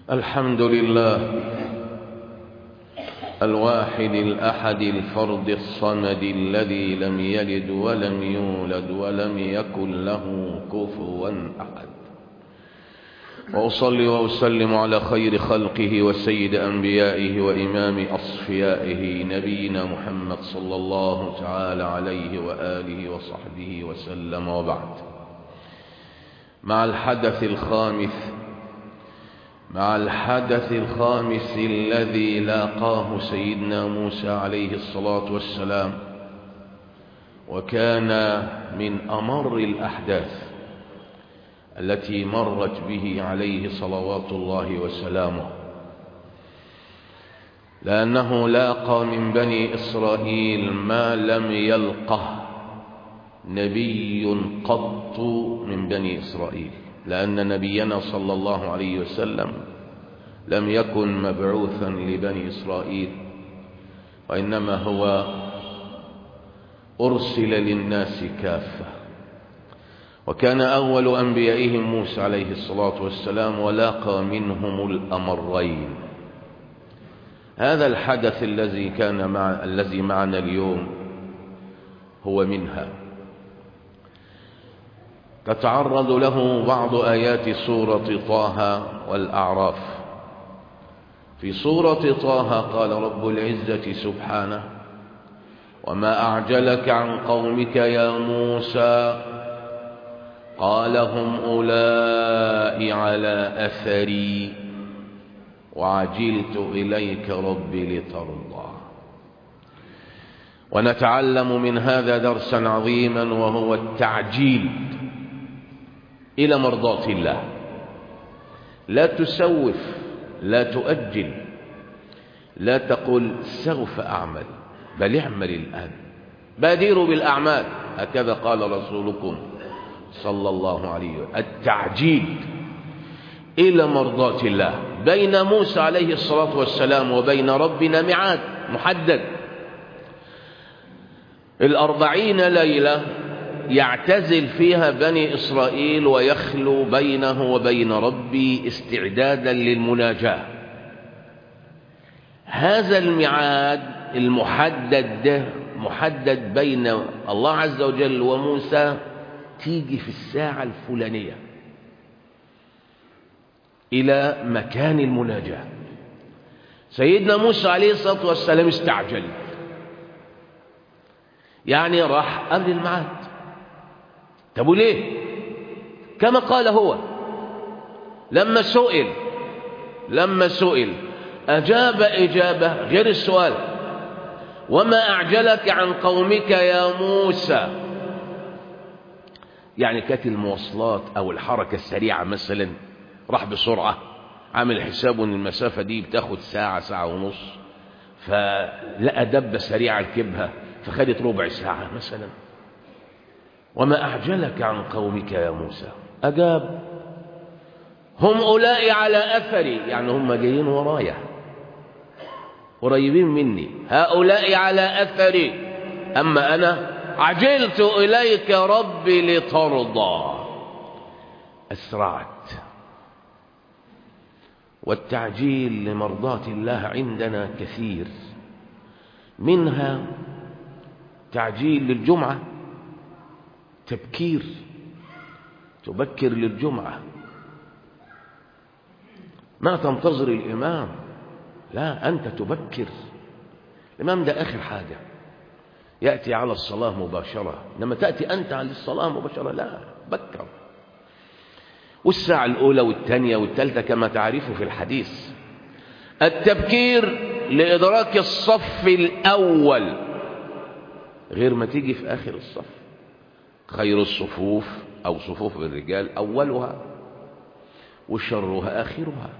الحمد لله الواحد الأحد الفرد الصمد الذي لم يلد ولم يولد ولم يكن له كفوا أحد وأصلي وأسلم على خير خلقه وسيد أنبيائه وإمام أصفيائه نبينا محمد صلى الله تعالى عليه وآله وصحبه وسلم وبعد مع الحدث الخامس مع الحدث الخامس الذي لاقاه سيدنا موسى عليه الصلاة والسلام وكان من أمر الأحداث التي مرت به عليه صلوات الله وسلامه لأنه لاقى من بني إسرائيل ما لم يلقه نبي قط من بني إسرائيل لأن نبينا صلى الله عليه وسلم لم يكن مبعوثا لبني إسرائيل وإنما هو أرسل للناس كافة وكان أول أنبيائهم موسى عليه الصلاة والسلام ولاقى منهم الأمرين هذا الحدث الذي كان مع الذي معنا اليوم هو منها تتعرض له بعض آيات سورة طه والأعراف في سورة طه قال رب العزة سبحانه وما أعجلك عن قومك يا موسى قال هم أولئك على أثري وعجلت إليك ربي لترضى ونتعلم من هذا درسا عظيما وهو التعجيل إلى مرضاة الله لا تسوف لا تؤجل لا تقل سوف أعمل بل اعمل الآن بادروا بالأعمال هكذا قال رسولكم صلى الله عليه وسلم التعجيل إلى مرضاة الله بين موسى عليه الصلاة والسلام وبين ربنا ميعاد محدد الأربعين ليلة يعتزل فيها بني إسرائيل ويخلو بينه وبين ربي استعدادا للمناجاة هذا الميعاد المحدد ده محدد بين الله عز وجل وموسى تيجي في الساعة الفلانية إلى مكان المناجاة سيدنا موسى عليه الصلاة والسلام استعجل يعني راح قبل الميعاد طب وليه كما قال هو لما سئل لما سئل أجاب إجابة غير السؤال وما أعجلك عن قومك يا موسى يعني كانت المواصلات أو الحركة السريعة مثلا راح بسرعة عامل حسابه ان المسافة دي بتاخد ساعة ساعة ونص فلقى دبة سريعة ركبها فخدت ربع ساعة مثلا وما أعجلك عن قومك يا موسى أجاب هم أولئك على أثري يعني هم جايين ورايا قريبين مني هؤلاء على أثري أما أنا عجلت إليك ربي لترضى أسرعت والتعجيل لمرضاة الله عندنا كثير منها تعجيل للجمعة تبكير تبكر للجمعة ما تنتظر الإمام لا أنت تبكر الإمام ده آخر حاجة يأتي على الصلاة مباشرة لما تأتي أنت على الصلاة مباشرة لا بكر والساعة الأولى والثانية والثالثة كما تعرف في الحديث التبكير لإدراك الصف الأول غير ما تيجي في آخر الصف خير الصفوف أو صفوف الرجال أولها وشرها آخرها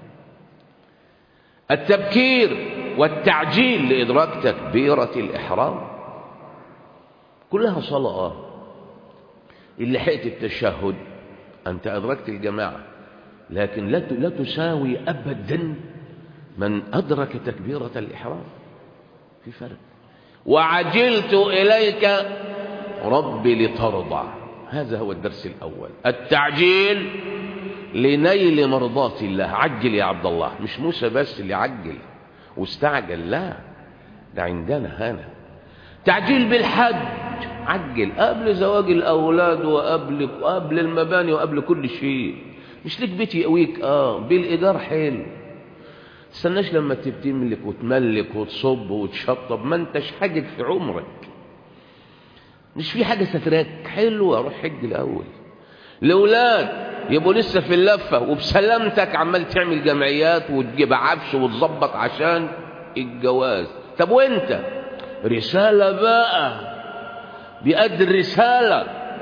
التبكير والتعجيل لإدراك تكبيرة الإحرام كلها صلاة اللي حقت التشهد أنت أدركت الجماعة لكن لا لا تساوي أبدا من أدرك تكبيرة الإحرام في فرق وعجلت إليك ربي لترضى هذا هو الدرس الأول التعجيل لنيل مرضات الله عجل يا عبد الله مش موسى بس اللي عجل واستعجل لا ده عندنا هنا تعجيل بالحج عجل قبل زواج الأولاد وقبل قبل المباني وقبل كل شيء مش ليك بيت يقويك اه بالإيجار حلو تستناش لما تملك وتملك وتصب وتشطب ما انتش حاجة في عمرك مش في حاجة ستراك حلوة روح حج الأول الأولاد يبقوا لسه في اللفة وبسلامتك عمال تعمل جمعيات وتجيب عفش وتظبط عشان الجواز طب وانت رسالة بقى بيأدي الرسالة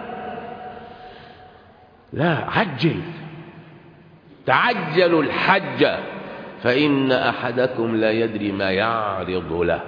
لا عجل تعجلوا الحج فإن أحدكم لا يدري ما يعرض له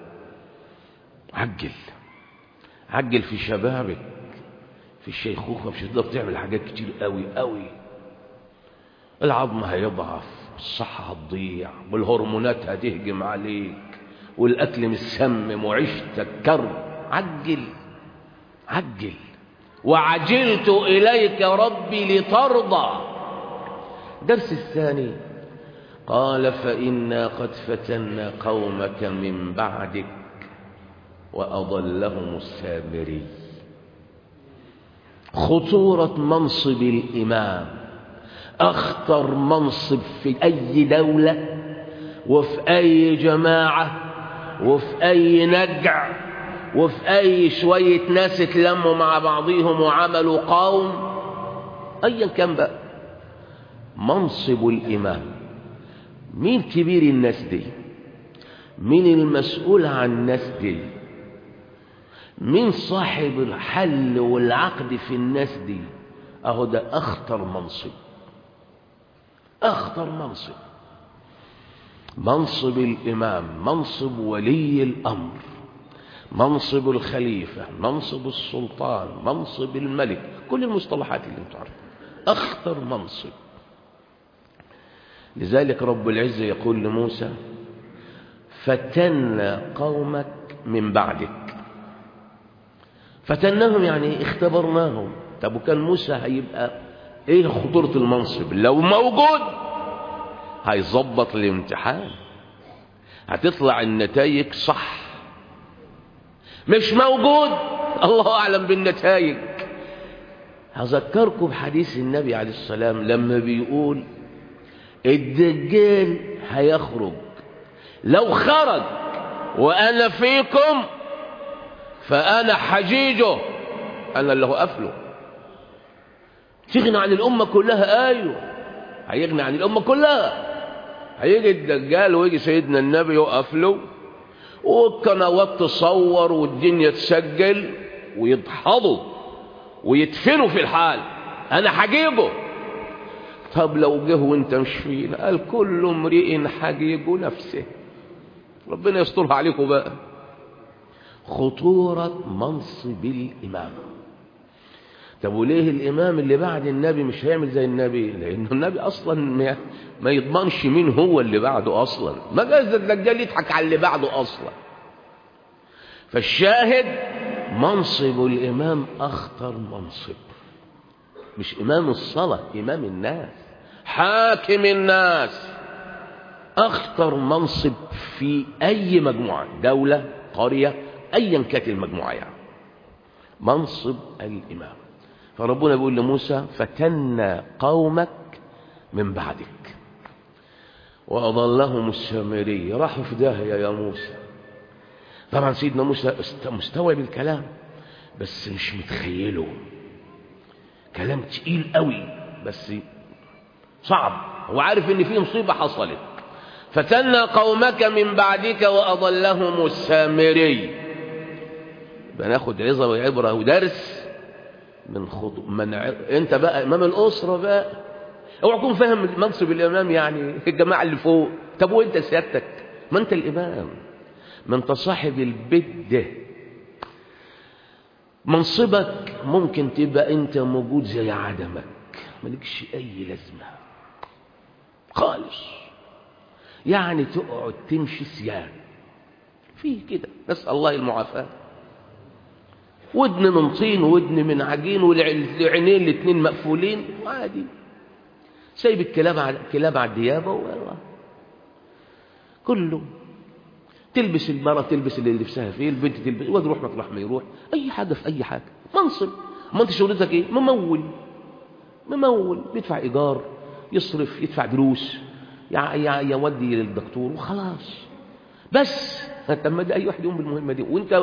عجل عجل في شبابك في الشيخوخة مش هتقدر تعمل حاجات كتير قوي قوي العظم هيضعف الصحة هتضيع والهرمونات هتهجم عليك والأكل مسمم وعيشتك كرب عجل عجل وعجلت إليك ربي لترضى درس الثاني قال فإنا قد فتنا قومك من بعدك وأضلهم السامري خطورة منصب الإمام أخطر منصب في أي دولة وفي أي جماعة وفي أي نجع وفي أي شوية ناس اتلموا مع بعضهم وعملوا قوم أيا كان بقى منصب الإمام مين كبير الناس دي مين المسؤول عن الناس دي مين صاحب الحل والعقد في الناس دي اهو ده اخطر منصب اخطر منصب منصب الامام منصب ولي الامر منصب الخليفه منصب السلطان منصب الملك كل المصطلحات اللي انتم عارفين اخطر منصب لذلك رب العزه يقول لموسى فتنا قومك من بعدك فتناهم يعني اختبرناهم طب وكان موسى هيبقى ايه خطورة المنصب لو موجود هيظبط الامتحان هتطلع النتائج صح مش موجود الله اعلم بالنتائج هذكركم بحديث النبي عليه السلام لما بيقول الدجال هيخرج لو خرج وانا فيكم فأنا حجيجه أنا اللي هقفله تغنى عن الأمة كلها أيوه هيغنى عن الأمة كلها هيجي الدجال ويجي سيدنا النبي يقف له والقنوات تصور والدنيا تسجل ويدحضوا ويدفنوا في الحال أنا حجيجه طب لو جه وانت مش فينا قال كل امرئ حجيج نفسه ربنا يسترها عليكم بقى خطورة منصب الإمام طب وليه الإمام اللي بعد النبي مش هيعمل زي النبي لأنه النبي أصلا ما, ما يضمنش مين هو اللي بعده أصلا ما جاز الدجال يضحك على اللي بعده أصلا فالشاهد منصب الإمام أخطر منصب مش إمام الصلاة إمام الناس حاكم الناس أخطر منصب في أي مجموعة دولة قرية ايا كانت المجموعه يعني منصب الامام فربنا بيقول لموسى فتنا قومك من بعدك واضلهم السامري راحوا في داهيه يا موسى طبعا سيدنا موسى مستوعب الكلام بس مش متخيله كلام تقيل قوي بس صعب هو عارف ان في مصيبه حصلت فتنا قومك من بعدك واضلهم السامري بناخد عظة وعبرة ودرس من خطو من ع... انت بقى امام الاسره بقى اوعى تكون فاهم منصب الامام يعني الجماعه اللي فوق طب وانت سيادتك ما انت الامام ما انت صاحب البيت ده منصبك ممكن تبقى انت موجود زي عدمك مالكش اي لازمه خالص يعني تقعد تمشي سيان فيه كده نسال الله المعافاه ودن من طين ودن من عجين والعينين الاتنين مقفولين عادي سايب الكلاب على الكلاب على الديابة و... كله تلبس المرة تلبس اللي لبسها فيه البنت تلبس وتروح مطرح ما يروح أي حاجة في أي حاجة منصب ما أنت شغلتك إيه ممول ممول بيدفع إيجار يصرف يدفع دروس يع- يع- يودي للدكتور وخلاص بس طب ما ده أي واحد يقوم بالمهمة دي وأنت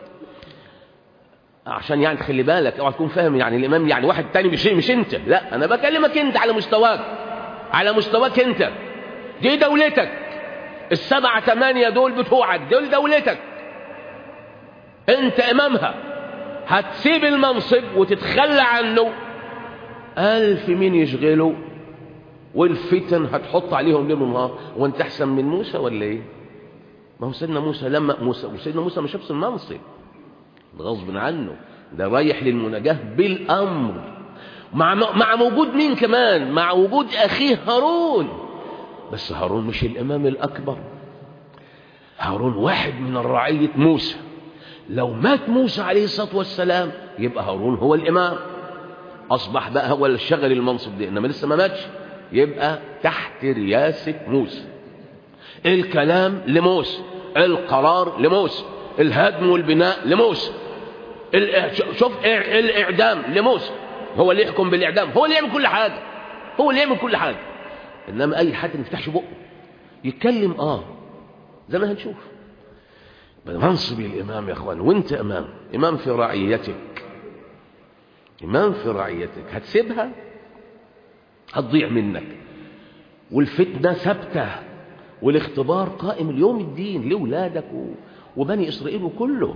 عشان يعني تخلي بالك اوعى تكون فاهم يعني الامام يعني واحد تاني مش مش انت لا انا بكلمك انت على مستواك على مستواك انت دي دولتك السبعة ثمانية دول بتوعك دول دولتك انت امامها هتسيب المنصب وتتخلى عنه ألف مين يشغله والفتن هتحط عليهم ليل ونهار وانت احسن من موسى ولا ايه ما هو سيدنا موسى لما موسى وسيدنا موسى مش نفس المنصب ده غصب عنه ده رايح للمناجاة بالأمر مع مع وجود مين كمان مع وجود أخيه هارون بس هارون مش الإمام الأكبر هارون واحد من الرعية موسى لو مات موسى عليه الصلاة والسلام يبقى هارون هو الإمام أصبح بقى هو اللي شغل المنصب ده إنما لسه ما ماتش يبقى تحت رياسة موسى الكلام لموسى القرار لموسى الهدم والبناء لموسى ال- شوف الإعدام لموسى هو اللي يحكم بالإعدام هو اللي يعمل كل حاجة هو اللي يعمل كل حاجة إنما أي حد ما يفتحش بقه يتكلم آه زي ما هنشوف منصب الإمام يا أخوان وأنت إمام إمام في رعيتك إمام في رعيتك هتسيبها هتضيع منك والفتنة ثابتة والاختبار قائم اليوم الدين لأولادك و- وبني إسرائيل كله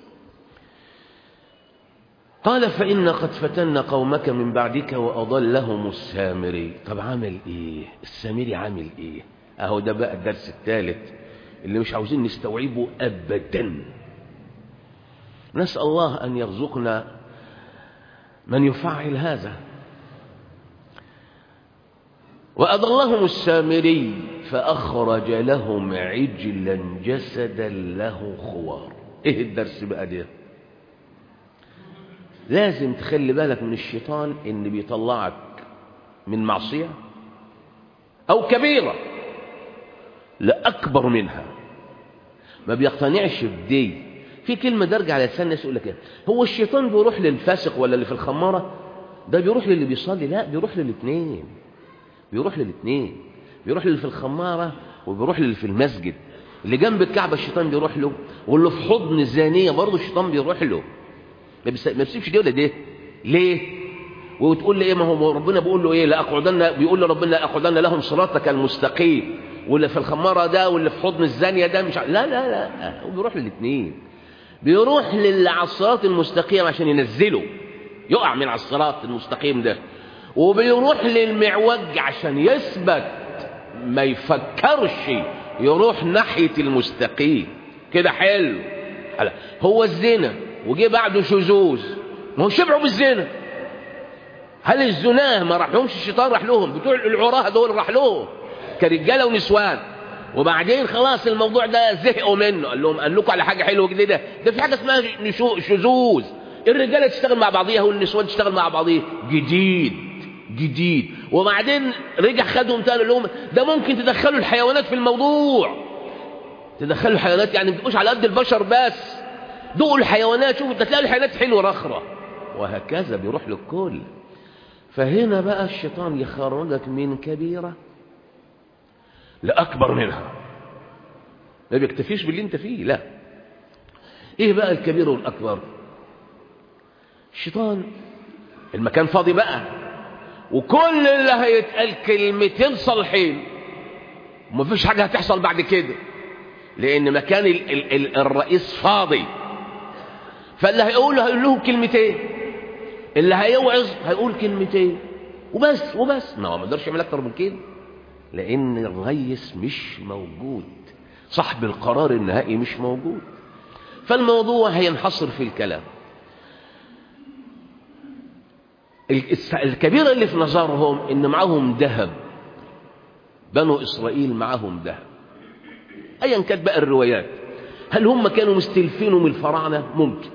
قال فإن قد فتنا قومك من بعدك وأضلهم السامري طب عمل إيه السامري عامل إيه أهو ده بقى الدرس الثالث اللي مش عاوزين نستوعبه أبدا نسأل الله أن يرزقنا من يفعل هذا وأضلهم السامري فأخرج لهم عجلا جسدا له خوار إيه الدرس بقى ده لازم تخلي بالك من الشيطان إن بيطلعك من معصية أو كبيرة لأكبر منها ما بيقتنعش بدي في كلمة درجة على لسان الناس يقول لك ايه هو الشيطان بيروح للفاسق ولا اللي في الخمارة ده بيروح للي بيصلي لا بيروح للاثنين بيروح للاثنين بيروح للي في الخمارة وبيروح للي في المسجد اللي جنب الكعبة الشيطان بيروح له واللي في حضن الزانية برضه الشيطان بيروح له ما بيس- ما بيسيبش دي ولا دي ليه وتقول لي ايه ما هو ربنا بيقول له ايه لاقعدن بيقول لربنا لاقعدن لهم صراطك المستقيم واللي في الخماره ده واللي في حضن الزانيه ده مش ع- لا لا لا هو بيروح للاثنين بيروح للي على الصراط المستقيم عشان ينزله يقع من على الصراط المستقيم ده وبيروح للمعوج عشان يثبت ما يفكرش يروح ناحيه المستقيم كده حلو هلا، هو الزنا وجه بعده شذوذ ما هو شبعوا بالزنا هل الزناه ما راح لهمش الشيطان راح لهم بتوع العراه دول راح لهم كرجاله ونسوان وبعدين خلاص الموضوع ده زهقوا منه قال لهم قال لكم على حاجه حلوه جديده ده في حاجه اسمها نشو- شذوذ الرجاله تشتغل مع بعضيها والنسوان تشتغل مع بعضيها جديد جديد وبعدين رجع خدهم تاني قال لهم ده ممكن تدخلوا الحيوانات في الموضوع تدخلوا الحيوانات يعني ما تبقوش على قد البشر بس دوقوا الحيوانات شوفوا انت تلاقي الحيوانات حلوه رخره وهكذا بيروح للكل فهنا بقى الشيطان يخرجك من كبيرة لأكبر منها ما بيكتفيش باللي انت فيه لا ايه بقى الكبير والأكبر الشيطان المكان فاضي بقى وكل اللي هيتقال كلمتين صالحين ومفيش حاجة هتحصل بعد كده لأن مكان ال ال ال الرئيس فاضي فاللي هيقول هيقول لهم كلمتين اللي هيوعظ هيقول كلمتين وبس وبس ما هو ما يقدرش يعمل اكتر من كده لان الريس مش موجود صاحب القرار النهائي مش موجود فالموضوع هينحصر في الكلام الس- الكبيرة اللي في نظرهم ان معاهم ذهب بنو اسرائيل معاهم ذهب ايا كانت بقى الروايات هل هم كانوا مستلفينه من الفراعنة ممكن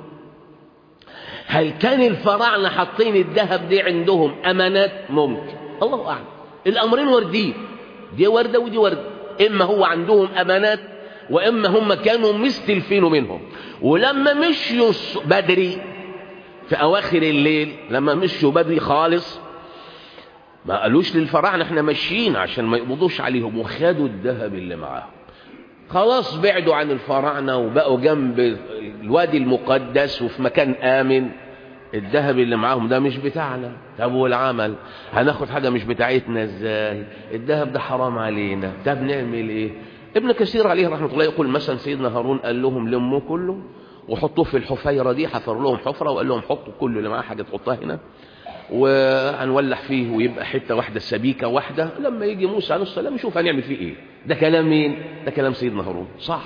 هل كان الفراعنة حاطين الذهب دي عندهم أمانات ممكن الله أعلم الأمرين واردين دي وردة ودي وردة إما هو عندهم أمانات وإما هم كانوا مستلفينه منهم ولما مشيوا بدري في أواخر الليل لما مشوا بدري خالص ما قالوش للفراعنة احنا ماشيين عشان ما يقبضوش عليهم وخدوا الذهب اللي معاهم خلاص بعدوا عن الفراعنة وبقوا جنب الوادي المقدس وفي مكان آمن الذهب اللي معاهم ده مش بتاعنا طب والعمل هناخد حاجة مش بتاعتنا ازاي الذهب ده حرام علينا طب نعمل ايه ابن كثير عليه رحمة الله يقول مثلا سيدنا هارون قال لهم لموا كله وحطوه في الحفيرة دي حفر لهم حفرة وقال لهم حطوا كل اللي معاه حاجة تحطها هنا وهنولح فيه ويبقى حتة واحدة سبيكة واحدة لما يجي موسى عليه السلام يشوف هنعمل فيه ايه ده كلام مين ده كلام سيدنا هارون صح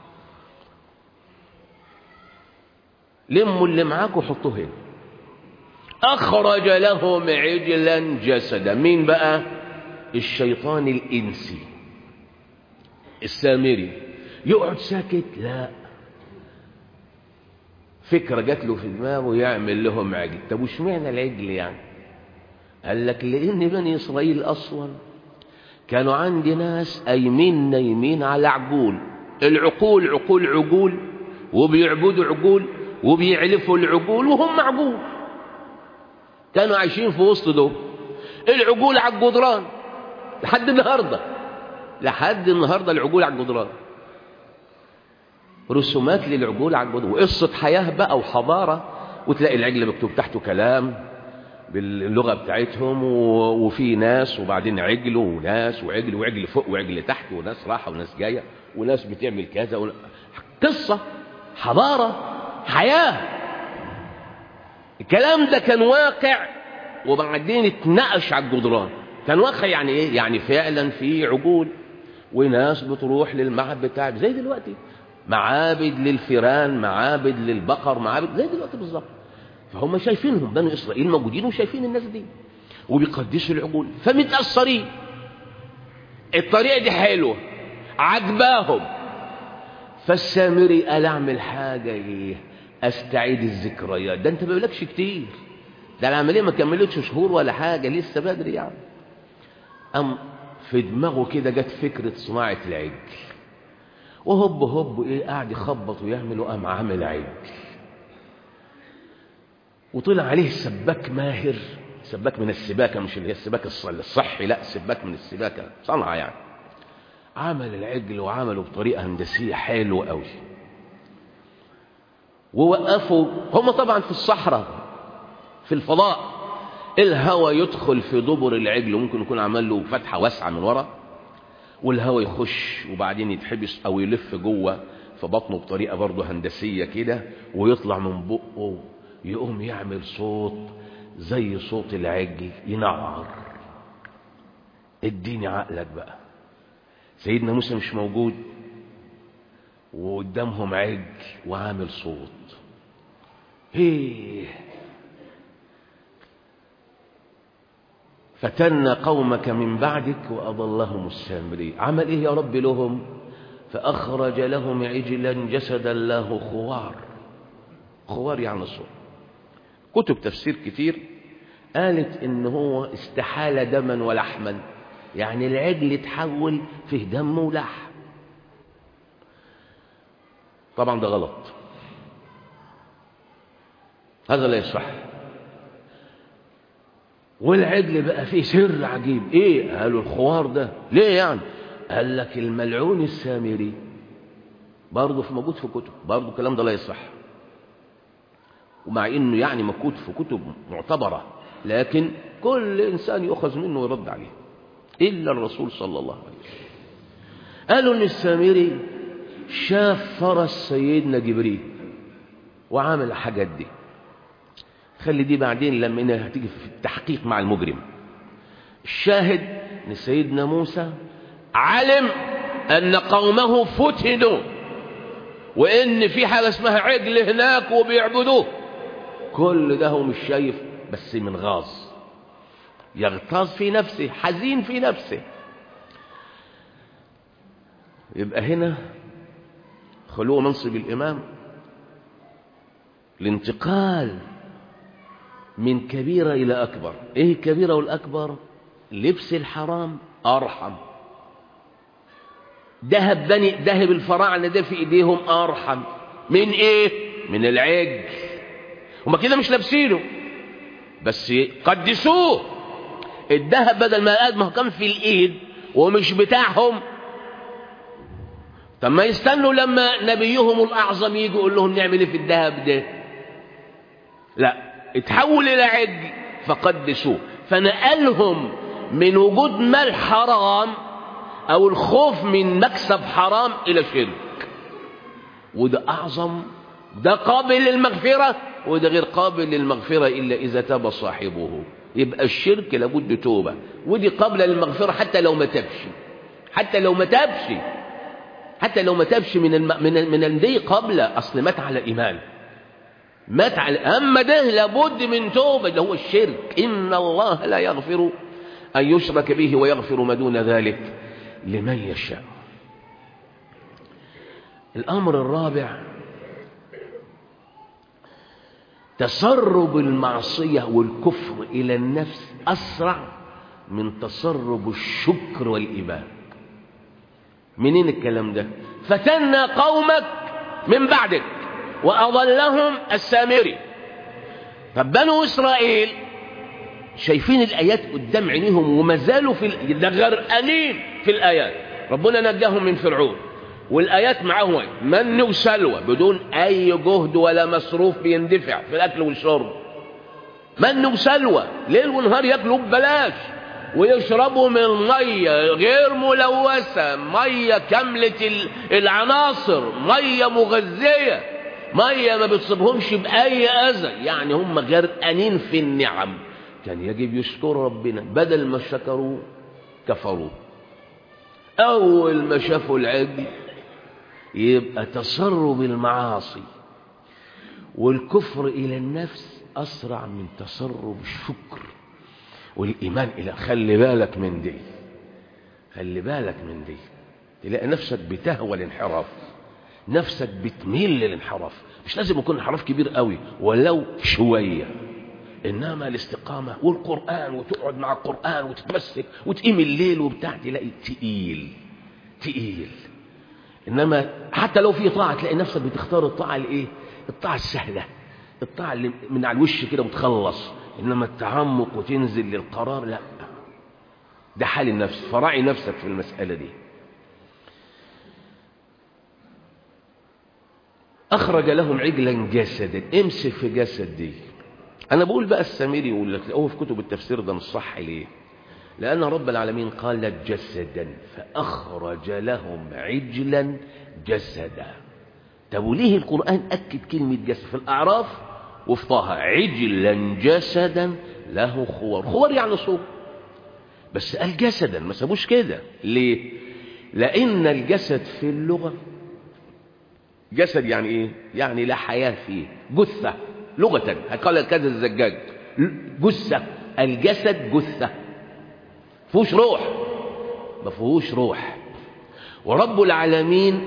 لموا اللي معاكم وحطوه هنا أخرج لهم عجلا جسدا مين بقى الشيطان الإنسي السامري يقعد ساكت لا فكرة جات له في دماغه يعمل لهم عجل طب وش معنى العجل يعني قال لك لأن بني إسرائيل أصلا كانوا عندي ناس قايمين نايمين على عجول العقول عقول عجول وبيعبدوا عجول وبيعلفوا العجول وهم عجول كانوا عايشين في وسط دول العجول على الجدران لحد النهارده لحد النهارده العجول على الجدران رسومات للعجول على الجدران وقصه حياه بقى وحضاره وتلاقي العجل مكتوب تحته كلام باللغه بتاعتهم وفي ناس وبعدين عجل وناس وعجل وعجل فوق وعجل تحت وناس راحه وناس جايه وناس بتعمل كذا ون... قصه حضاره حياه الكلام ده كان واقع وبعدين اتنقش على الجدران كان واقع يعني ايه يعني فعلا في عجول وناس بتروح للمعبد بتاع زي دلوقتي معابد للفيران معابد للبقر معابد زي دلوقتي بالظبط فهم شايفينهم بني اسرائيل موجودين وشايفين الناس دي وبيقدسوا العجول فمتاثرين الطريقه دي حلوه عجباهم فالسامري قال اعمل حاجه ايه استعيد الذكريات ده انت ما بيقولكش كتير ده العمليه ما كملتش شهور ولا حاجه لسه بدري يعني ام في دماغه كده جت فكره صناعه العجل وهب هب ايه قاعد يخبط ويعمل وقام عامل عجل وطلع عليه سباك ماهر سباك من السباكه مش اللي هي السباك الصحي لا سباك من السباكه صنعه يعني عمل العجل وعمله بطريقه هندسيه حلوه قوي ووقفوا هم طبعا في الصحراء في الفضاء الهواء يدخل في دبر العجل وممكن يكون عمل له فتحه واسعه من ورا والهواء يخش وبعدين يتحبس او يلف جوه في بطنه بطريقه برضه هندسيه كده ويطلع من بقه يقوم يعمل صوت زي صوت العجل ينعر اديني عقلك بقى سيدنا موسى مش موجود وقدامهم عجل وعامل صوت هيه فتنا قومك من بعدك وأضلهم السامري عمل إيه يا رب لهم فأخرج لهم عجلا جسدا له خوار خوار يعني صوت كتب تفسير كتير قالت إن هو استحال دما ولحما يعني العجل اتحول فيه دم ولحم طبعا ده غلط هذا لا يصح والعجل بقى فيه سر عجيب ايه قالوا الخوار ده ليه يعني قال لك الملعون السامري برضه في موجود في كتب برضه الكلام ده لا يصح ومع انه يعني موجود في كتب معتبره لكن كل انسان يؤخذ منه ويرد عليه الا الرسول صلى الله عليه وسلم قالوا ان السامري شاف فرس سيدنا جبريل وعامل الحاجات دي خلي دي بعدين لما هتيجي في التحقيق مع المجرم الشاهد ان سيدنا موسى علم ان قومه فتنوا وان في حاجه اسمها عجل هناك وبيعبدوه كل ده هو مش شايف بس من غاز يغتاظ في نفسه حزين في نفسه يبقى هنا خلوه منصب الإمام الانتقال من كبيرة إلى أكبر إيه الكبيرة والأكبر لبس الحرام أرحم ذهب بني ذهب الفراعنة ده في إيديهم أرحم من إيه؟ من العجل هما كده مش لابسينه بس قدسوه الذهب بدل ما قد ما هو كان في الإيد ومش بتاعهم طب ما يستنوا لما نبيهم الأعظم يجي يقول لهم نعمل إيه في الذهب ده لا اتحول إلى عجل فقدسوه فنقلهم من وجود مال حرام او الخوف من مكسب حرام الى شرك وده اعظم ده قابل للمغفرة وده غير قابل للمغفرة الا اذا تاب صاحبه يبقى الشرك لابد توبة ودي قابلة للمغفرة حتى لو ما تبش حتى لو ما تبش حتى لو ما تبش من الم... من من دي قبلة اصل مات على ايمان مات على اما ده لابد من توبة ده هو الشرك ان الله لا يغفر ان يشرك به ويغفر ما دون ذلك لمن يشاء الأمر الرابع تسرب المعصية والكفر إلى النفس أسرع من تسرب الشكر والإيمان منين الكلام ده فتنا قومك من بعدك وأضلهم السامري طب بنو إسرائيل شايفين الآيات قدام عينيهم وما زالوا في ال... ده غرقانين في الآيات ربنا نجاهم من فرعون والآيات معاهم من وسلوى بدون أي جهد ولا مصروف بيندفع في الأكل والشرب من وسلوى ليل ونهار ياكلوا ببلاش ويشربوا من مية غير ملوثة مية كاملة العناصر مية مغذية مية ما بتصيبهمش بأي أذى يعني هم غرقانين في النعم كان يجب يشكروا ربنا بدل ما شكروا كفروا أول ما شافوا العجل يبقى تسرب المعاصي والكفر إلى النفس أسرع من تسرب الشكر والإيمان إلى خلي بالك من دي خلي بالك من دي تلاقي نفسك بتهوى الانحراف نفسك بتميل للانحراف مش لازم يكون انحراف كبير قوي ولو شويه انما الاستقامه والقران وتقعد مع القران وتتمسك وتقيم الليل وبتاع تلاقي تقيل تقيل انما حتى لو في طاعه تلاقي نفسك بتختار الطاعه الايه الطاعه السهله الطاعه اللي من على الوش كده وتخلص انما التعمق وتنزل للقرار لا ده حال النفس فراعي نفسك في المساله دي اخرج لهم عجلا جسدا امسك في جسد دي أنا بقول بقى السامري يقول لك هو في كتب التفسير ده مش صح ليه؟ لأن رب العالمين قال جسدا فأخرج لهم عجلا جسدا طب وليه القرآن أكد كلمة جسد في الأعراف وفي طه عجلا جسدا له خوار خوار يعني صوت بس قال جسدا ما سابوش كده ليه؟ لأن الجسد في اللغة جسد يعني إيه؟ يعني لا حياة فيه جثة لغة قال كذا الزجاج جثة الجسد جثة فيهوش روح ما فيهوش روح ورب العالمين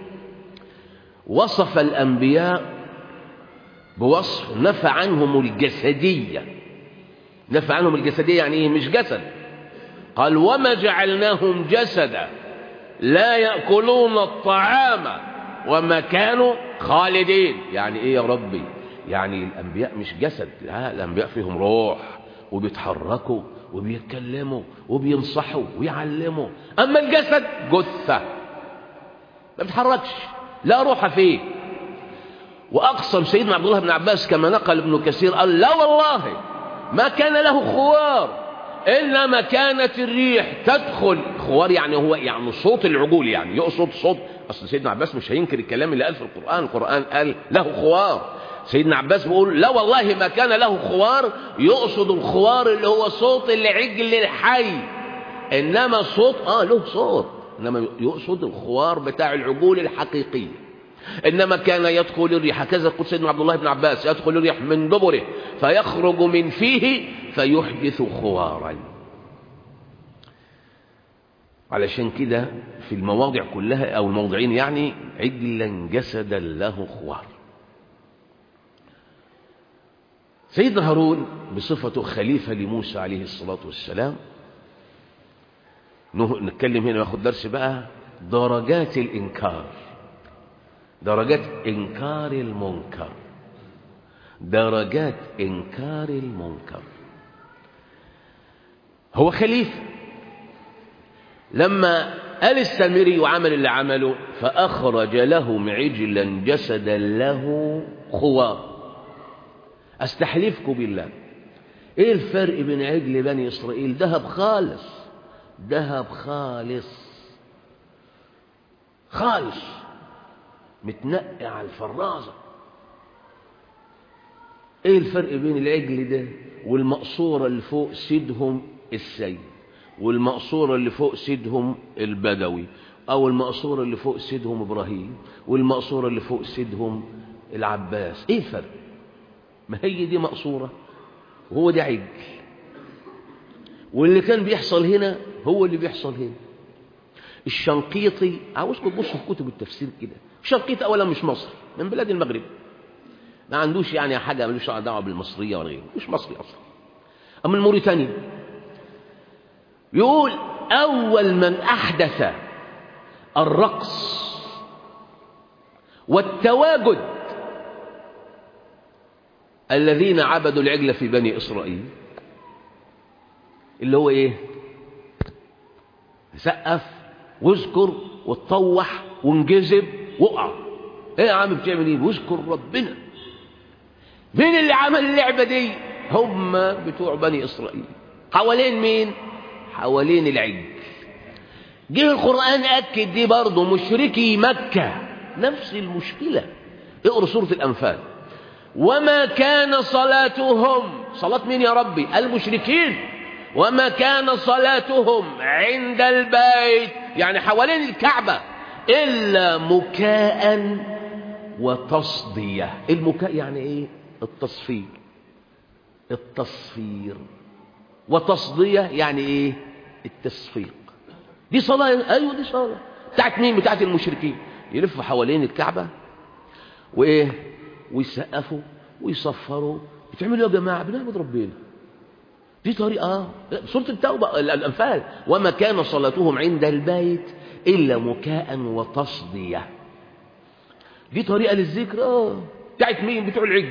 وصف الأنبياء بوصف نفى عنهم الجسدية نفى عنهم الجسدية يعني إيه مش جسد قال وما جعلناهم جسدا لا يأكلون الطعام وما كانوا خالدين يعني إيه يا ربي يعني الأنبياء مش جسد لا الأنبياء فيهم روح وبيتحركوا وبيتكلموا وبينصحوا ويعلموا أما الجسد جثة ما بيتحركش لا روح فيه وأقسم سيدنا عبد الله بن عباس كما نقل ابن كثير قال لا والله ما كان له خوار إنما كانت الريح تدخل خوار يعني هو يعني صوت العجول يعني يقصد صوت أصل سيدنا عباس مش هينكر الكلام اللي قال في القرآن القرآن قال له خوار سيدنا عباس بيقول لا والله ما كان له خوار يقصد الخوار اللي هو صوت العجل الحي إنما صوت آه له صوت إنما يقصد الخوار بتاع العجول الحقيقية إنما كان يدخل الريح هكذا يقول سيدنا عبد الله بن عباس يدخل الريح من دبره فيخرج من فيه فيحدث خوارا علشان كده في المواضع كلها أو الموضعين يعني عجلا جسدا له خوار سيدنا هارون بصفته خليفة لموسى عليه الصلاة والسلام نتكلم هنا وناخد درس بقى درجات الإنكار درجات إنكار المنكر درجات إنكار المنكر هو خليفة لما قال السامري وعمل اللي عمله فأخرج لهم عجلا جسدا له خوار أستحلفكم بالله إيه الفرق بين عجل بني إسرائيل ذهب خالص ذهب خالص خالص متنقع على الفرازة ايه الفرق بين العجل ده والمقصورة اللي فوق سيدهم السيد والمقصورة اللي فوق سيدهم البدوي او المقصورة اللي فوق سيدهم ابراهيم والمقصورة اللي فوق سيدهم العباس ايه الفرق ما هي دي مقصورة وهو ده عجل واللي كان بيحصل هنا هو اللي بيحصل هنا الشنقيطي عاوزكم تبصوا في كتب التفسير كده الشنقيطي اولا مش مصري من بلاد المغرب ما عندوش يعني حاجه ملوش دعوه بالمصريه ولا غيره مش مصري اصلا اما الموريتاني يقول اول من احدث الرقص والتواجد الذين عبدوا العجل في بني اسرائيل اللي هو ايه سقف واذكر وتطوح وانجذب وقع ايه يا عم بتعمل ايه واذكر ربنا مين اللي عمل اللعبه دي هم بتوع بني اسرائيل حوالين مين حوالين العجل جه القران اكد دي برضه مشركي مكه نفس المشكله اقرا سوره الانفال وما كان صلاتهم صلاه مين يا ربي المشركين وما كان صلاتهم عند البيت يعني حوالين الكعبة إلا مكاء وتصدية المكاء يعني إيه التصفير التصفير وتصدية يعني إيه التصفيق دي صلاة أيوة دي صلاة بتاعت مين بتاعت المشركين يلفوا حوالين الكعبة وإيه ويسقفوا ويصفروا بتعملوا يا جماعة بنعبد ربنا دي طريقة سورة التوبة الأنفال وما كان صلاتهم عند البيت إلا مكاء وتصدية دي طريقة للذكر اه بتاعت مين بتوع العجل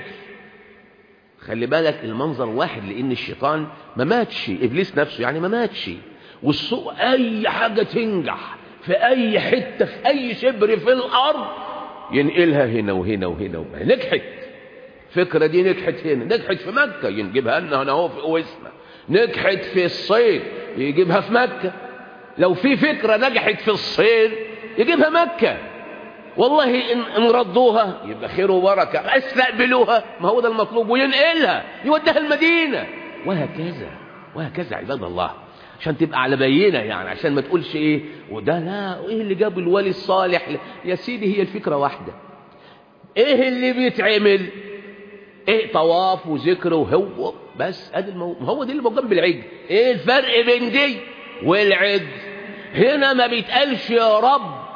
خلي بالك المنظر واحد لأن الشيطان ما ماتش إبليس نفسه يعني ما ماتش والسوق أي حاجة تنجح في أي حتة في أي شبر في الأرض ينقلها هنا وهنا وهنا وهنا نجحت الفكرة دي نجحت هنا نجحت في مكة يجيبها لنا هنا اهو في اوسنا نجحت في الصين يجيبها في مكة لو في فكرة نجحت في الصين يجيبها مكة والله إن, إن ردوها يبقى خير وبركة استقبلوها ما هو ده المطلوب وينقلها يوديها المدينة وهكذا وهكذا عباد الله عشان تبقى على بينة يعني عشان ما تقولش ايه وده لا ايه اللي جاب الولي الصالح يا سيدي هي الفكرة واحدة ايه اللي بيتعمل ايه طواف وذكر وهو بس ادي المو... هو دي اللي موجود بالعجل ايه الفرق بين دي والعجل هنا ما بيتقالش يا رب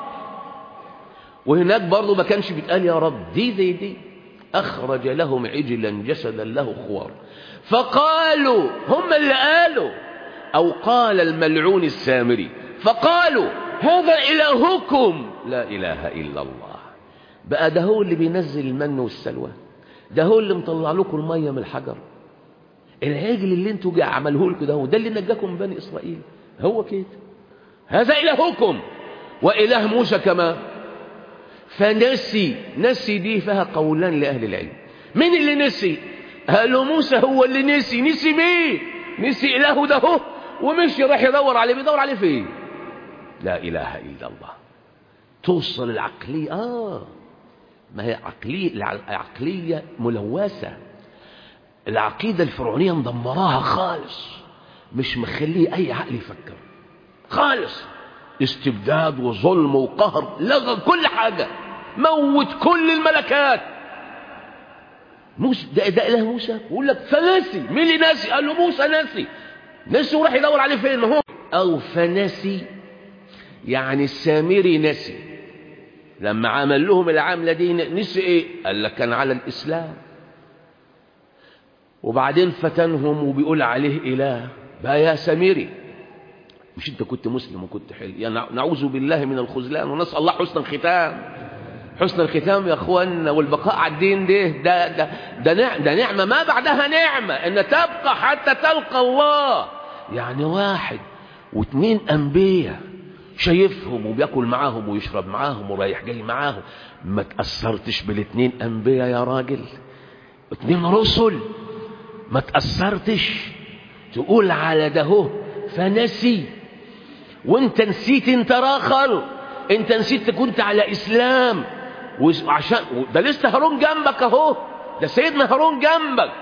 وهناك برضه ما كانش بيتقال يا رب دي زي دي اخرج لهم عجلا جسدا له خوار فقالوا هم اللي قالوا او قال الملعون السامري فقالوا هذا الهكم لا اله الا الله بقى ده هو اللي بينزل المن والسلوى ده هو اللي مطلع لكم الميه من الحجر العجل اللي انتوا جا عملوه لكم ده هو ده اللي نجاكم من بني اسرائيل هو كده هذا الهكم واله موسى كمان فنسي نسي دي فيها قولان لاهل العلم مين اللي نسي قالوا موسى هو اللي نسي نسي مين نسي اله ده هو ومشي راح يدور عليه بيدور عليه فين لا اله الا الله توصل العقليه اه ما هي عقلية العقلية ملوثة العقيدة الفرعونية مدمراها خالص مش مخليه أي عقل يفكر خالص استبداد وظلم وقهر لغى كل حاجة موت كل الملكات موسى ده, ده إله موسى يقول لك فنسي مين اللي ناسي قال له موسى ناسي نسي وراح يدور عليه فين هو أو فنسي يعني السامري نسي لما عمل لهم العملة دي نسي ايه قال لك كان على الإسلام وبعدين فتنهم وبيقول عليه إله بقى يا سميري مش انت كنت مسلم وكنت حلو يا نع- نعوذ بالله من الخذلان ونسال الله حسن الختام حسن الختام يا اخوانا والبقاء على الدين ده ده ده ده, نع- ده نعمه ما بعدها نعمه ان تبقى حتى تلقى الله يعني واحد واثنين انبياء شايفهم وبياكل معاهم ويشرب معاهم ورايح جاي معاهم ما تاثرتش بالاثنين انبياء يا راجل اتنين رسل ما تاثرتش تقول على ده هو فنسي وانت نسيت انت راخر انت نسيت كنت على اسلام وعشان ده لسه هارون جنبك اهو ده سيدنا هارون جنبك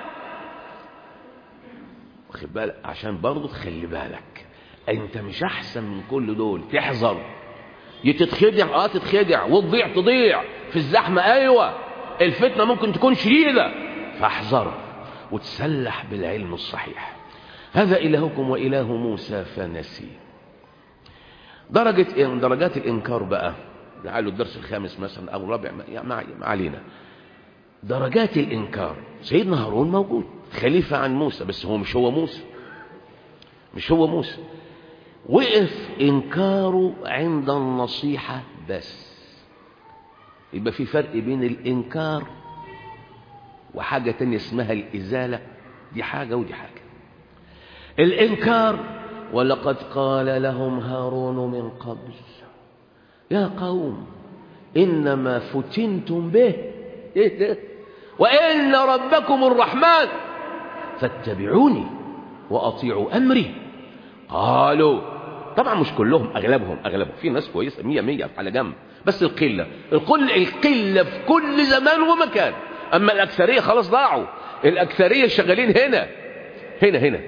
واخد بالك عشان برضه تخلي بالك انت مش احسن من كل دول تحذر يتتخدع اه تتخدع وتضيع تضيع في الزحمه ايوه الفتنه ممكن تكون شديده فاحذر وتسلح بالعلم الصحيح هذا الهكم واله موسى فنسي درجة إيه؟ من درجات الإنكار بقى لعله الدرس الخامس مثلا أو الرابع ما يعني ما ما علينا درجات الإنكار سيدنا هارون موجود خليفة عن موسى بس هو مش هو موسى مش هو موسى وقف إنكاره عند النصيحة بس يبقى في فرق بين الإنكار وحاجة تانية اسمها الإزالة دي حاجة ودي حاجة الإنكار ولقد قال لهم هارون من قبل يا قوم إنما فتنتم به إيه ده وإن ربكم الرحمن فاتبعوني وأطيعوا أمري قالوا طبعا مش كلهم أغلبهم أغلبهم في ناس كويسة مية مية على جنب بس القلة القل القلة في كل زمان ومكان أما الأكثرية خلاص ضاعوا الأكثرية شغالين هنا هنا هنا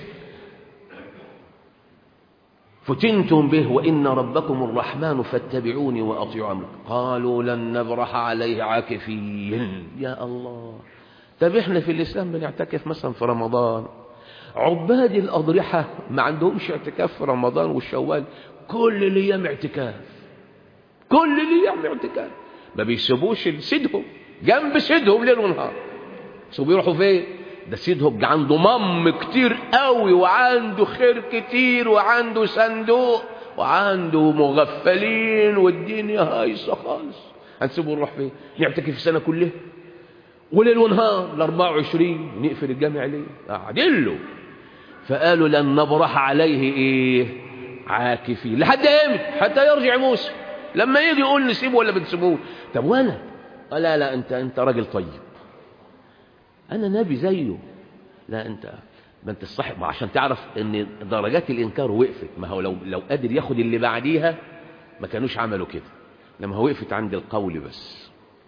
فتنتم به وإن ربكم الرحمن فاتبعوني وأطيعوا أمري قالوا لن نبرح عليه عاكفين يا الله طب احنا في الإسلام بنعتكف مثلا في رمضان عباد الأضرحة ما عندهمش اعتكاف في رمضان والشوال كل الأيام اعتكاف كل الأيام اعتكاف ما بيسيبوش سيدهم جنب سيدهم ليل ونهار شو بيروحوا فين ده سيدهم عنده مم كتير قوي وعنده خير كتير وعنده صندوق وعنده مغفلين والدنيا هايصه خالص هنسيبه نروح فين نعتكف السنه كلها وليل ونهار ال 24 نقفل الجامع ليه قاعدين له فقالوا لن نبرح عليه ايه عاكفين لحد امتى حتى يرجع موسى لما يجي يقول نسيبه ولا بنسيبوه طب وانا لا لا انت انت راجل طيب انا نبي زيه لا انت ما انت الصح ما عشان تعرف ان درجات الانكار وقفت ما هو لو لو قادر ياخد اللي بعديها ما كانوش عملوا كده لما هو وقفت عند القول بس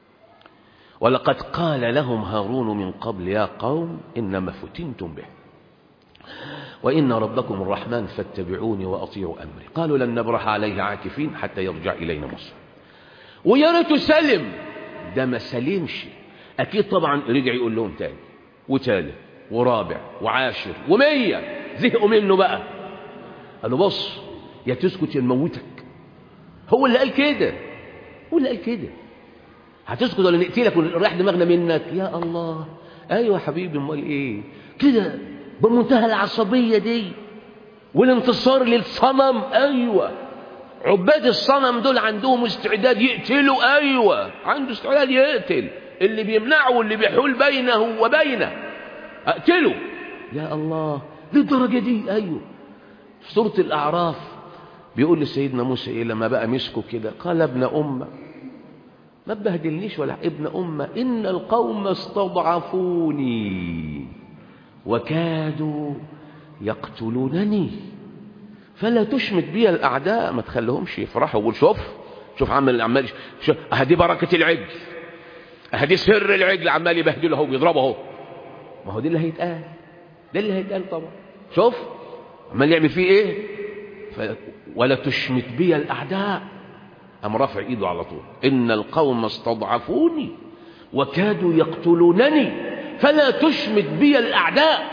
ولقد قال لهم هارون من قبل يا قوم انما فتنتم به وان ربكم الرحمن فاتبعوني واطيعوا امري قالوا لن نبرح عليه عاكفين حتى يرجع الينا موسى ويا ريت سلم ده ما سلمش اكيد طبعا رجع يقول لهم تاني وتالت ورابع وعاشر ومية زهقوا منه بقى قالوا بص يا تسكت يا نموتك هو اللي قال كده هو اللي قال كده هتسكت ولا نقتلك ونريح دماغنا منك يا الله ايوه يا حبيبي امال ايه كده بمنتهى العصبيه دي والانتصار للصنم ايوه عباد الصنم دول عندهم استعداد يقتلوا ايوه عنده استعداد يقتل اللي بيمنعه واللي بيحول بينه وبينه اقتله يا الله للدرجه دي ايوه في سوره الاعراف بيقول لسيدنا موسى ايه لما بقى مسكه كده قال ابن امه ما تبهدلنيش ولا ابن امه ان القوم استضعفوني وكادوا يقتلونني فلا تشمت بي الاعداء ما تخليهمش يفرحوا وقول شوف شوف عمل عمال شوف اهدي بركه العجل اهدي سر العجل عمال يبهدله اهو بيضربه اهو ما هو ده اللي هيتقال ده اللي هيتقال طبعا شوف عمال يعمل فيه ايه ف... ولا تشمت بي الاعداء قام رافع ايده على طول ان القوم استضعفوني وكادوا يقتلونني فلا تشمت بي الاعداء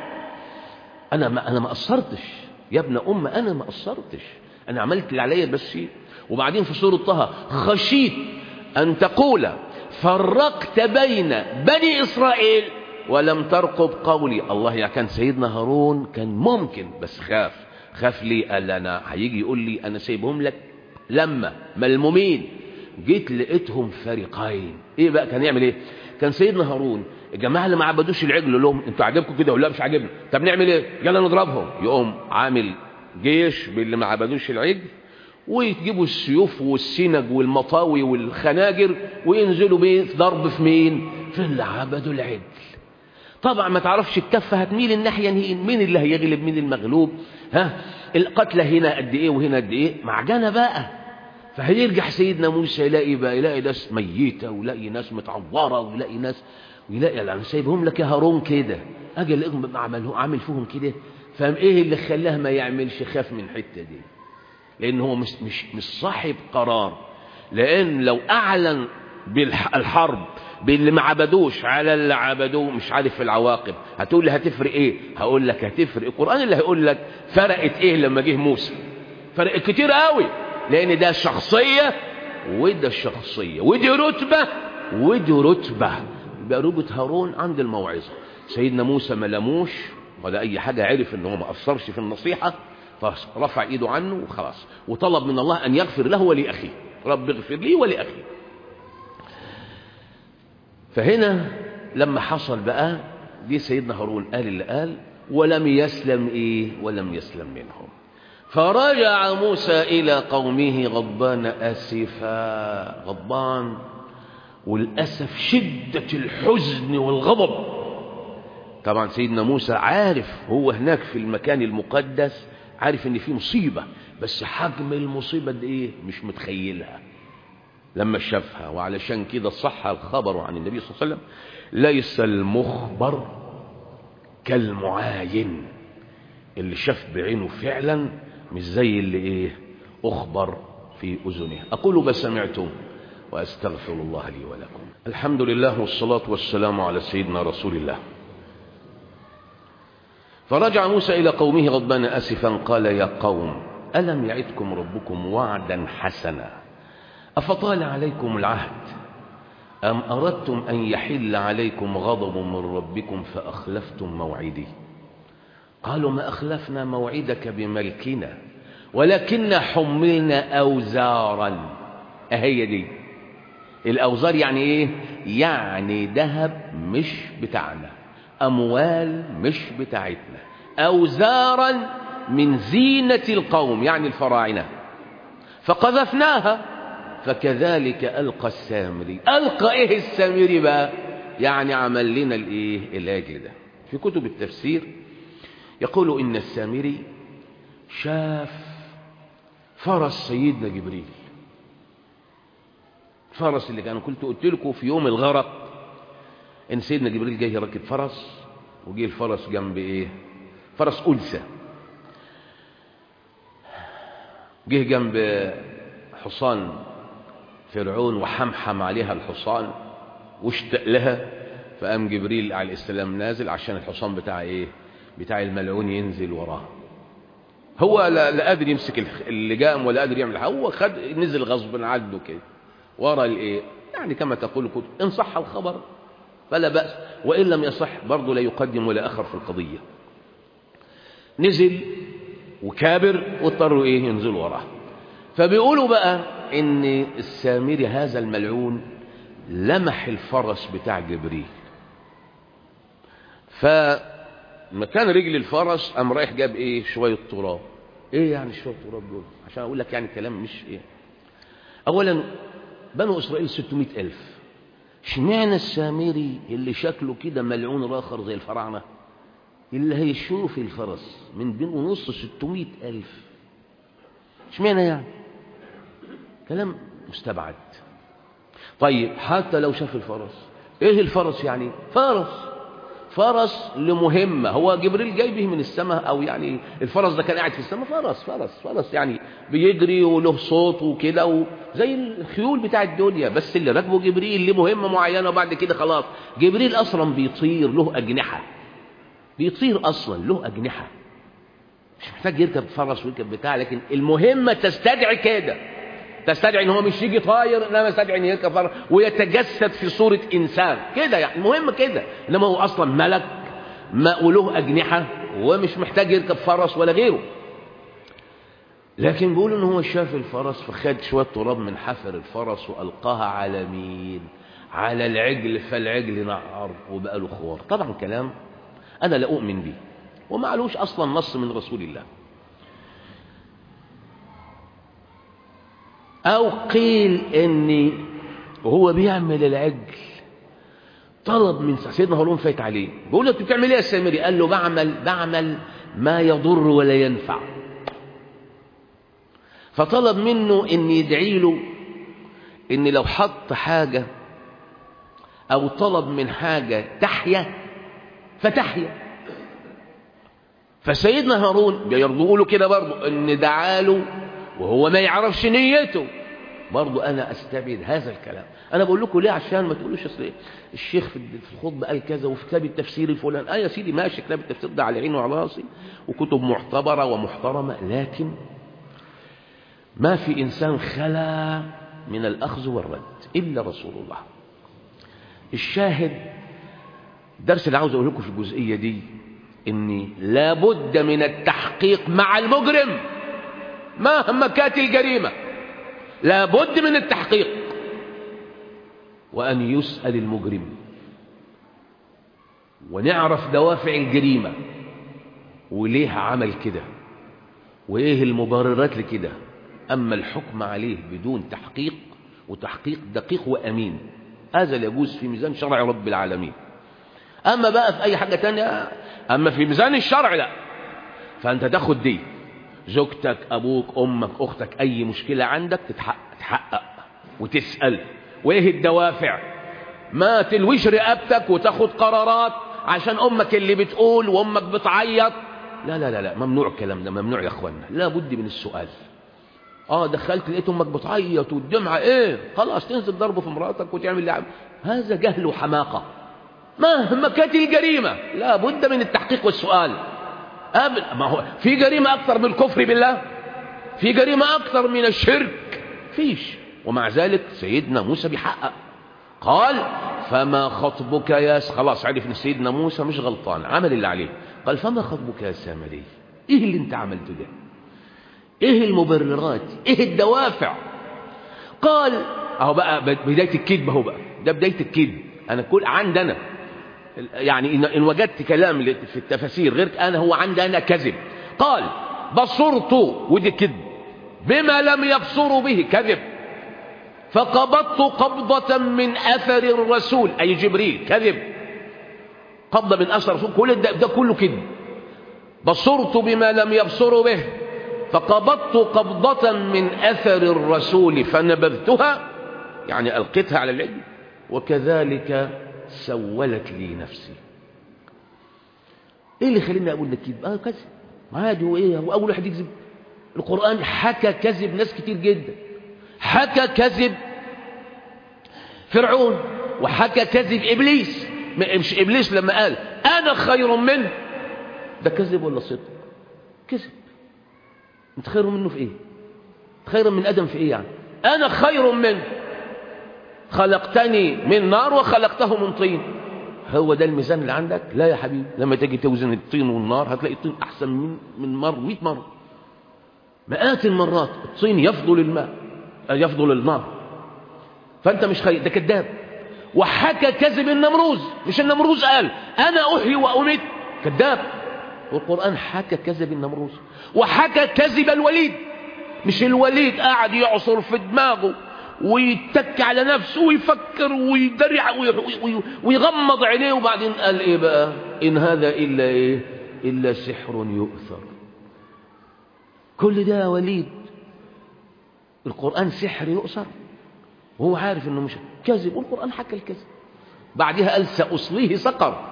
انا ما انا ما قصرتش يا ابن ام انا ما قصرتش انا عملت اللي عليا بس وبعدين في سوره طه خشيت ان تقول فرقت بين بني اسرائيل ولم ترقب قولي الله يعني كان سيدنا هارون كان ممكن بس خاف خاف ليه قال انا هيجي يقول لي انا سايبهم لك لما ملمومين جيت لقيتهم فريقين ايه بقى كان يعمل ايه كان سيدنا هارون الجماعه اللي ما عبدوش العجل لهم انتوا عاجبكم كده ولا مش عاجبنا طب نعمل ايه يلا نضربهم يقوم عامل جيش باللي ما عبدوش العجل ويجيبوا السيوف والسنج والمطاوي والخناجر وينزلوا بيه ضرب في مين في اللي عبدوا العجل طبعا ما تعرفش الكفه هتميل الناحيه مين اللي هيغلب مين المغلوب ها القتلى هنا قد ايه وهنا قد ايه معجنه بقى فهيرجع سيدنا موسى يلاقي بقى يلاقي ناس ميته ويلاقي ناس متعوره ويلاقي ناس ويلاقي انا سايبهم لك يا هارون كده اجي الاقيهم عمل عامل فيهم كده فاهم ايه اللي خلاه ما يعملش خاف من الحته دي لان هو مش مش مش صاحب قرار لان لو اعلن بالحرب باللي ما عبدوش على اللي عبدوه مش عارف العواقب هتقول لي هتفرق ايه هقول لك هتفرق القران اللي هيقول لك فرقت ايه لما جه موسى فرقت كتير قوي لان ده شخصيه وده شخصيه ودي رتبه ودي رتبه يبقى رتبه هارون عند الموعظه سيدنا موسى ما لموش ولا اي حاجه عرف ان هو ما اثرش في النصيحه فرفع ايده عنه وخلاص وطلب من الله ان يغفر له ولاخيه رب اغفر لي ولاخي فهنا لما حصل بقى دي سيدنا هارون قال اللي قال ولم يسلم ايه ولم يسلم منهم فرجع موسى الى قومه غضبان اسفا غضبان والاسف شده الحزن والغضب طبعا سيدنا موسى عارف هو هناك في المكان المقدس عارف ان في مصيبه بس حجم المصيبه دي ايه مش متخيلها لما شافها وعلشان كده صح الخبر عن النبي صلى الله عليه وسلم ليس المخبر كالمعاين اللي شاف بعينه فعلا مش زي اللي ايه اخبر في اذنه اقول ما سمعتم واستغفر الله لي ولكم الحمد لله والصلاه والسلام على سيدنا رسول الله فرجع موسى الى قومه غضبان اسفا قال يا قوم الم يعدكم ربكم وعدا حسنا أفطال عليكم العهد أم أردتم أن يحل عليكم غضب من ربكم فأخلفتم موعدي قالوا ما أخلفنا موعدك بملكنا ولكن حملنا أوزارا أهي دي الأوزار يعني إيه يعني ذهب مش بتاعنا أموال مش بتاعتنا أوزارا من زينة القوم يعني الفراعنة فقذفناها فكذلك ألقى السامري ألقى إيه السامري بقى يعني عمل لنا الإيه العجل ده في كتب التفسير يقول إن السامري شاف فرس سيدنا جبريل فرس اللي كان كنت قلت لكم في يوم الغرق إن سيدنا جبريل جاي راكب فرس وجي الفرس جنب إيه فرس أنثى جه جنب حصان فرعون وحمحم عليها الحصان واشتاق لها فقام جبريل عليه السلام نازل عشان الحصان بتاع ايه بتاع الملعون ينزل وراه هو لا, لا قادر يمسك اللجام ولا قادر يعمل حاجه هو خد نزل غصب عنه كده ورا الايه يعني كما تقول الكتب ان صح الخبر فلا باس وان لم يصح برضه لا يقدم ولا اخر في القضيه نزل وكابر واضطروا ايه ينزلوا وراه فبيقولوا بقى ان السامري هذا الملعون لمح الفرس بتاع جبريل فمكان رجل الفرس قام رايح جاب ايه شويه تراب ايه يعني شويه تراب دول عشان اقول لك يعني كلام مش ايه اولا بنو اسرائيل 600 الف اشمعنى السامري اللي شكله كده ملعون راخر زي الفراعنه اللي هيشوف الفرس من بين ونص 600 الف اشمعنى يعني كلام مستبعد طيب حتى لو شاف الفرس ايه الفرس يعني فرس فرس لمهمة هو جبريل جاي به من السماء او يعني الفرس ده كان قاعد في السماء فرس فرس فرس يعني بيجري وله صوت وكده وزي الخيول بتاع الدنيا بس اللي راكبه جبريل لمهمة معينة وبعد كده خلاص جبريل اصلا بيطير له اجنحة بيطير اصلا له اجنحة مش محتاج يركب فرس ويركب بتاع لكن المهمة تستدعي كده تستدعي ان هو مش يجي طاير انما يستدعي ان يركب فرس ويتجسد في صورة انسان كده يعني المهم كده انما هو اصلا ملك ما وله اجنحة ومش محتاج يركب فرس ولا غيره لكن بيقولوا ان هو شاف الفرس فخد شويه تراب من حفر الفرس والقاها على مين على العجل فالعجل نعر وبقى له خوار طبعا كلام انا لا اؤمن به ومعلوش اصلا نص من رسول الله او قيل ان وهو بيعمل العجل طلب من سيدنا هارون فايت عليه بيقول له انت بتعمل ايه يا سامري قال له بعمل بعمل ما يضر ولا ينفع فطلب منه ان يدعي له ان لو حط حاجة او طلب من حاجة تحيا فتحيا فسيدنا هارون بيرضوا له كده برضه ان دعاله وهو ما يعرفش نيته برضه انا استبعد هذا الكلام انا بقول لكم ليه عشان ما تقولوش اصل الشيخ في الخطبه قال كذا وفي كتاب التفسير الفلان اه يا سيدي ماشي كتاب التفسير ده على عيني وعلى راسي وكتب معتبره ومحترمه لكن ما في انسان خلا من الاخذ والرد الا رسول الله الشاهد الدرس اللي عاوز اقول لكم في الجزئيه دي اني لابد من التحقيق مع المجرم مهما كانت الجريمه لابد من التحقيق وأن يسأل المجرم ونعرف دوافع الجريمة وليه عمل كده وإيه المبررات لكده أما الحكم عليه بدون تحقيق وتحقيق دقيق وأمين هذا لا يجوز في ميزان شرع رب العالمين أما بقى في أي حاجة تانية أما في ميزان الشرع لا فأنت تاخد دي زوجتك أبوك أمك أختك أي مشكلة عندك تتحقق تحقق وتسأل وإيه الدوافع ما تلويش رقبتك وتاخد قرارات عشان أمك اللي بتقول وأمك بتعيط لا لا لا لا ممنوع الكلام ده ممنوع يا أخوانا لا بد من السؤال اه دخلت لقيت امك بتعيط والدمعه ايه خلاص تنزل ضربه في مراتك وتعمل لعب هذا جهل وحماقه مهما كانت الجريمه لا بد من التحقيق والسؤال أبد ما هو في جريمة أكثر من الكفر بالله في جريمة أكثر من الشرك فيش ومع ذلك سيدنا موسى بيحقق قال فما خطبك يا س... خلاص عرف ان سيدنا موسى مش غلطان عمل اللي عليه قال فما خطبك يا سامري ايه اللي انت عملته ده ايه المبررات ايه الدوافع قال اهو بقى بداية الكذب اهو بقى ده بداية الكذب انا كل عندنا يعني إن, إن وجدت كلام في التفاسير غير أنا هو عندي أنا كذب قال بصرت ودي كذب بما لم يبصروا به كذب فقبضت قبضة من أثر الرسول أي جبريل كذب قبضة من أثر الرسول كل ده, ده كله كذب بصرت بما لم يبصروا به فقبضت قبضة من أثر الرسول فنبذتها يعني ألقيتها على العلم وكذلك سولت لي نفسي ايه اللي خليني اقول لك كذب اه كذب عادي هو ايه هو اول واحد يكذب القران حكى كذب ناس كتير جدا حكى كذب فرعون وحكى كذب ابليس مش ابليس لما قال انا خير منه ده كذب ولا صدق كذب انت خير منه في ايه خير من ادم في ايه يعني انا خير منه خلقتني من نار وخلقته من طين هو ده الميزان اللي عندك لا يا حبيبي لما تيجي توزن الطين والنار هتلاقي الطين احسن من من مر 100 مره مئات المرات الطين يفضل الماء يفضل النار فانت مش خير ده كذاب وحكى كذب النمروز مش النمروز قال انا احيي واميت كذاب والقران حكى كذب النمروز وحكى كذب الوليد مش الوليد قاعد يعصر في دماغه ويتك على نفسه ويفكر ويدرع ويغمض عينيه وبعدين قال ايه بقى ان هذا الا ايه الا سحر يؤثر كل ده يا وليد القرآن سحر يؤثر وهو عارف انه مش كذب والقرآن حكى الكذب بعدها قال سأصليه سقر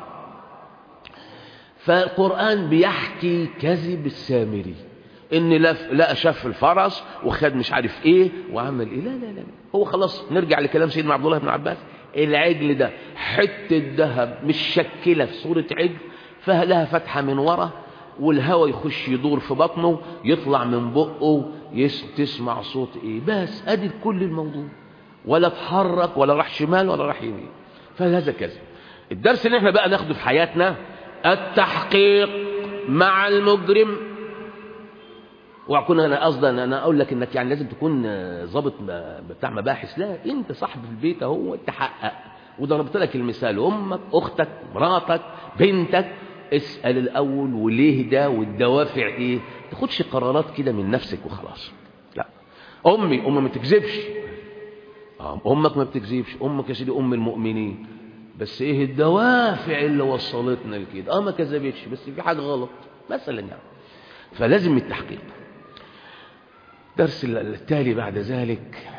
فالقرآن بيحكي كذب السامري ان لا شاف الفرس وخد مش عارف ايه وعمل ايه لا لا لا هو خلاص نرجع لكلام سيدنا عبد الله بن عباس العجل ده حته ذهب مش شكله في صوره عجل فلها فتحه من ورا والهواء يخش يدور في بطنه يطلع من بقه تسمع صوت ايه بس ادي كل الموضوع ولا اتحرك ولا راح شمال ولا راح يمين فهذا كذا الدرس اللي احنا بقى ناخده في حياتنا التحقيق مع المجرم واكون انا قصدي ان انا اقول لك انك يعني لازم تكون ضابط بتاع مباحث لا انت صاحب البيت اهو تحقق وضربت لك المثال امك اختك مراتك بنتك اسال الاول وليه ده والدوافع ايه تاخدش قرارات كده من نفسك وخلاص لا امي امي ما تكذبش امك ما بتكذبش امك يا سيدي ام المؤمنين بس ايه الدوافع اللي وصلتنا لكده اه ما كذبتش بس في حاجه غلط مثلا يعني فلازم التحقيق الدرس التالي بعد ذلك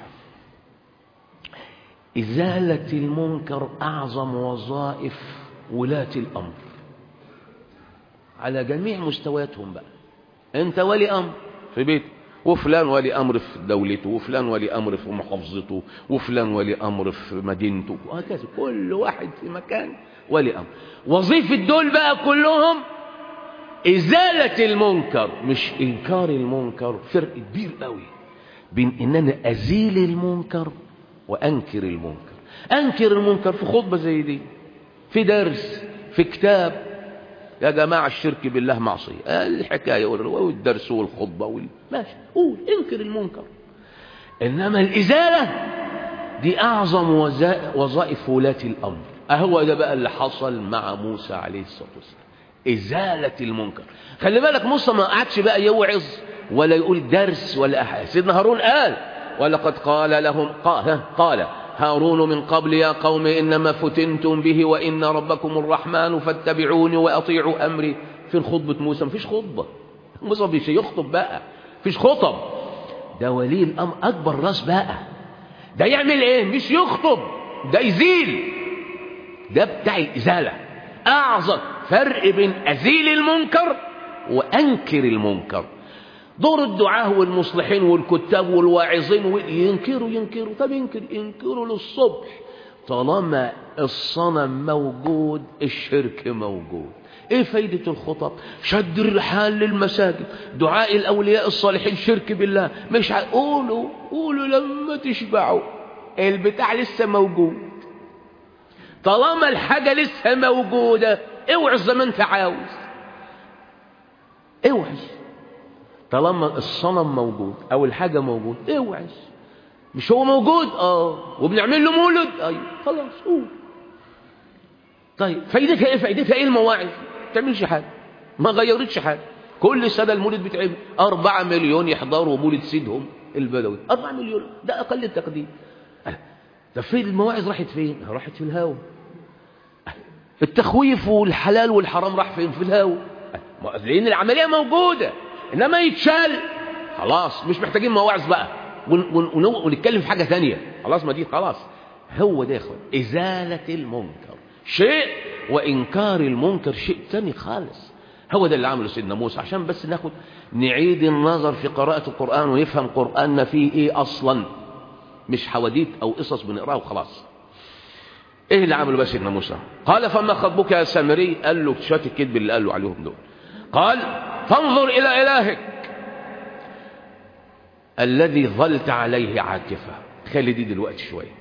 إزالة المنكر أعظم وظائف ولاة الأمر على جميع مستوياتهم بقى أنت ولي أمر في بيتك وفلان ولي أمر في دولته وفلان ولي أمر في محافظته وفلان ولي أمر في مدينته وهكذا كل واحد في مكان ولي أمر وظيفة دول بقى كلهم إزالة المنكر مش إنكار المنكر فرق كبير قوي بين إن أنا أزيل المنكر وأنكر المنكر أنكر المنكر في خطبة زي دي في درس في كتاب يا جماعة الشرك بالله معصية الحكاية والدرس والخطبة وال... ماشي قول انكر المنكر إنما الإزالة دي أعظم وظائف ولاة الأمر أهو ده بقى اللي حصل مع موسى عليه الصلاة والسلام إزالة المنكر خلي بالك موسى ما قعدش بقى يوعظ ولا يقول درس ولا أحد سيدنا هارون قال ولقد قال لهم قال, قال هارون من قبل يا قوم إنما فتنتم به وإن ربكم الرحمن فاتبعوني وأطيعوا أمري فين خطبة موسى مفيش خطبة موسى مش يخطب بقى مفيش خطب ده ولي الأمر أكبر راس بقى ده يعمل إيه مش يخطب ده يزيل ده بتاع الإزالة أعظم فرق بين أزيل المنكر وأنكر المنكر دور الدعاة والمصلحين والكتاب والواعظين ينكروا ينكروا طب ينكر ينكروا للصبح طالما الصنم موجود الشرك موجود ايه فايدة الخطب شد الرحال للمساجد دعاء الاولياء الصالحين شرك بالله مش قولوا قولوا لما تشبعوا البتاع لسه موجود طالما الحاجة لسه موجودة اوعى زي ما انت عاوز اوعى طالما الصنم موجود او الحاجة موجود اوعى مش هو موجود اه وبنعمل له مولد ايوه خلاص قول طيب فايدتها ايه فايدتها ايه المواعظ ما تعملش حاجه ما غيرتش حاجه كل سنه المولد بيتعمل 4 مليون يحضروا مولد سيدهم البدوي 4 مليون ده اقل التقدير طب فين المواعظ راحت فين راحت في الهوا التخويف والحلال والحرام راح فين في الهوا لان العمليه موجوده انما يتشال خلاص مش محتاجين مواعظ بقى ونتكلم في حاجه ثانيه خلاص ما دي خلاص هو ده يا اخوان ازاله المنكر شيء وانكار المنكر شيء ثاني خالص هو ده اللي عمله سيدنا موسى عشان بس ناخد نعيد النظر في قراءة القرآن ونفهم قرآننا فيه ايه اصلا مش حواديت او قصص بنقراها وخلاص ايه اللي عمله بقى سيدنا موسى قال فما خطبك يا سامري قال له شويه الكذب اللي قال له عليهم دول قال فانظر الى الهك الذي ظلت عليه عاكفة خلي دي دلوقتي شوية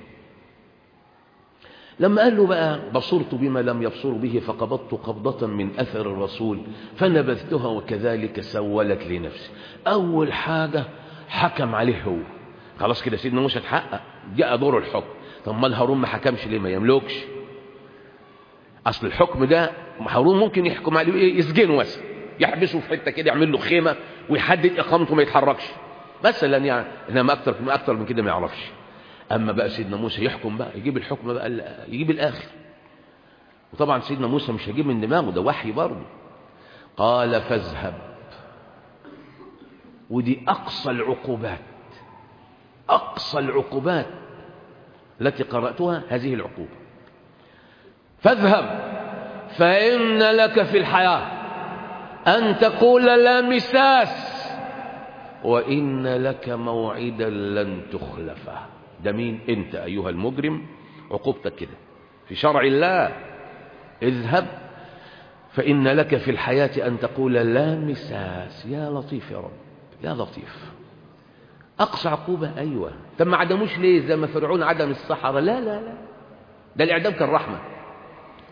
لما قال له بقى بصرت بما لم يبصر به فقبضت قبضة من أثر الرسول فنبذتها وكذلك سولت لي نفسي أول حاجة حكم عليه هو خلاص كده سيدنا موسى اتحقق جاء دور الحكم طب ما هارون ما حكمش ليه ما يملكش أصل الحكم ده هارون ممكن يحكم عليه إيه يسجنه مثلا يحبسه في حتة كده يعمل له خيمة ويحدد إقامته ما يتحركش مثلا يعني انما اكتر من اكتر من كده ما يعرفش اما بقى سيدنا موسى يحكم بقى يجيب الحكم بقى يجيب الاخر وطبعا سيدنا موسى مش هيجيب من دماغه ده وحي برضه قال فاذهب ودي اقصى العقوبات اقصى العقوبات التي قراتها هذه العقوبه فاذهب فان لك في الحياه ان تقول لا مساس وإن لك موعدا لن تخلفه ده مين انت أيها المجرم عقوبتك كده في شرع الله اذهب فإن لك في الحياة أن تقول لا مساس يا لطيف يا رب يا لطيف أقصى عقوبة أيوة طب ما عدموش ليه زي ما فرعون عدم الصحراء لا لا لا ده الإعدام كان رحمة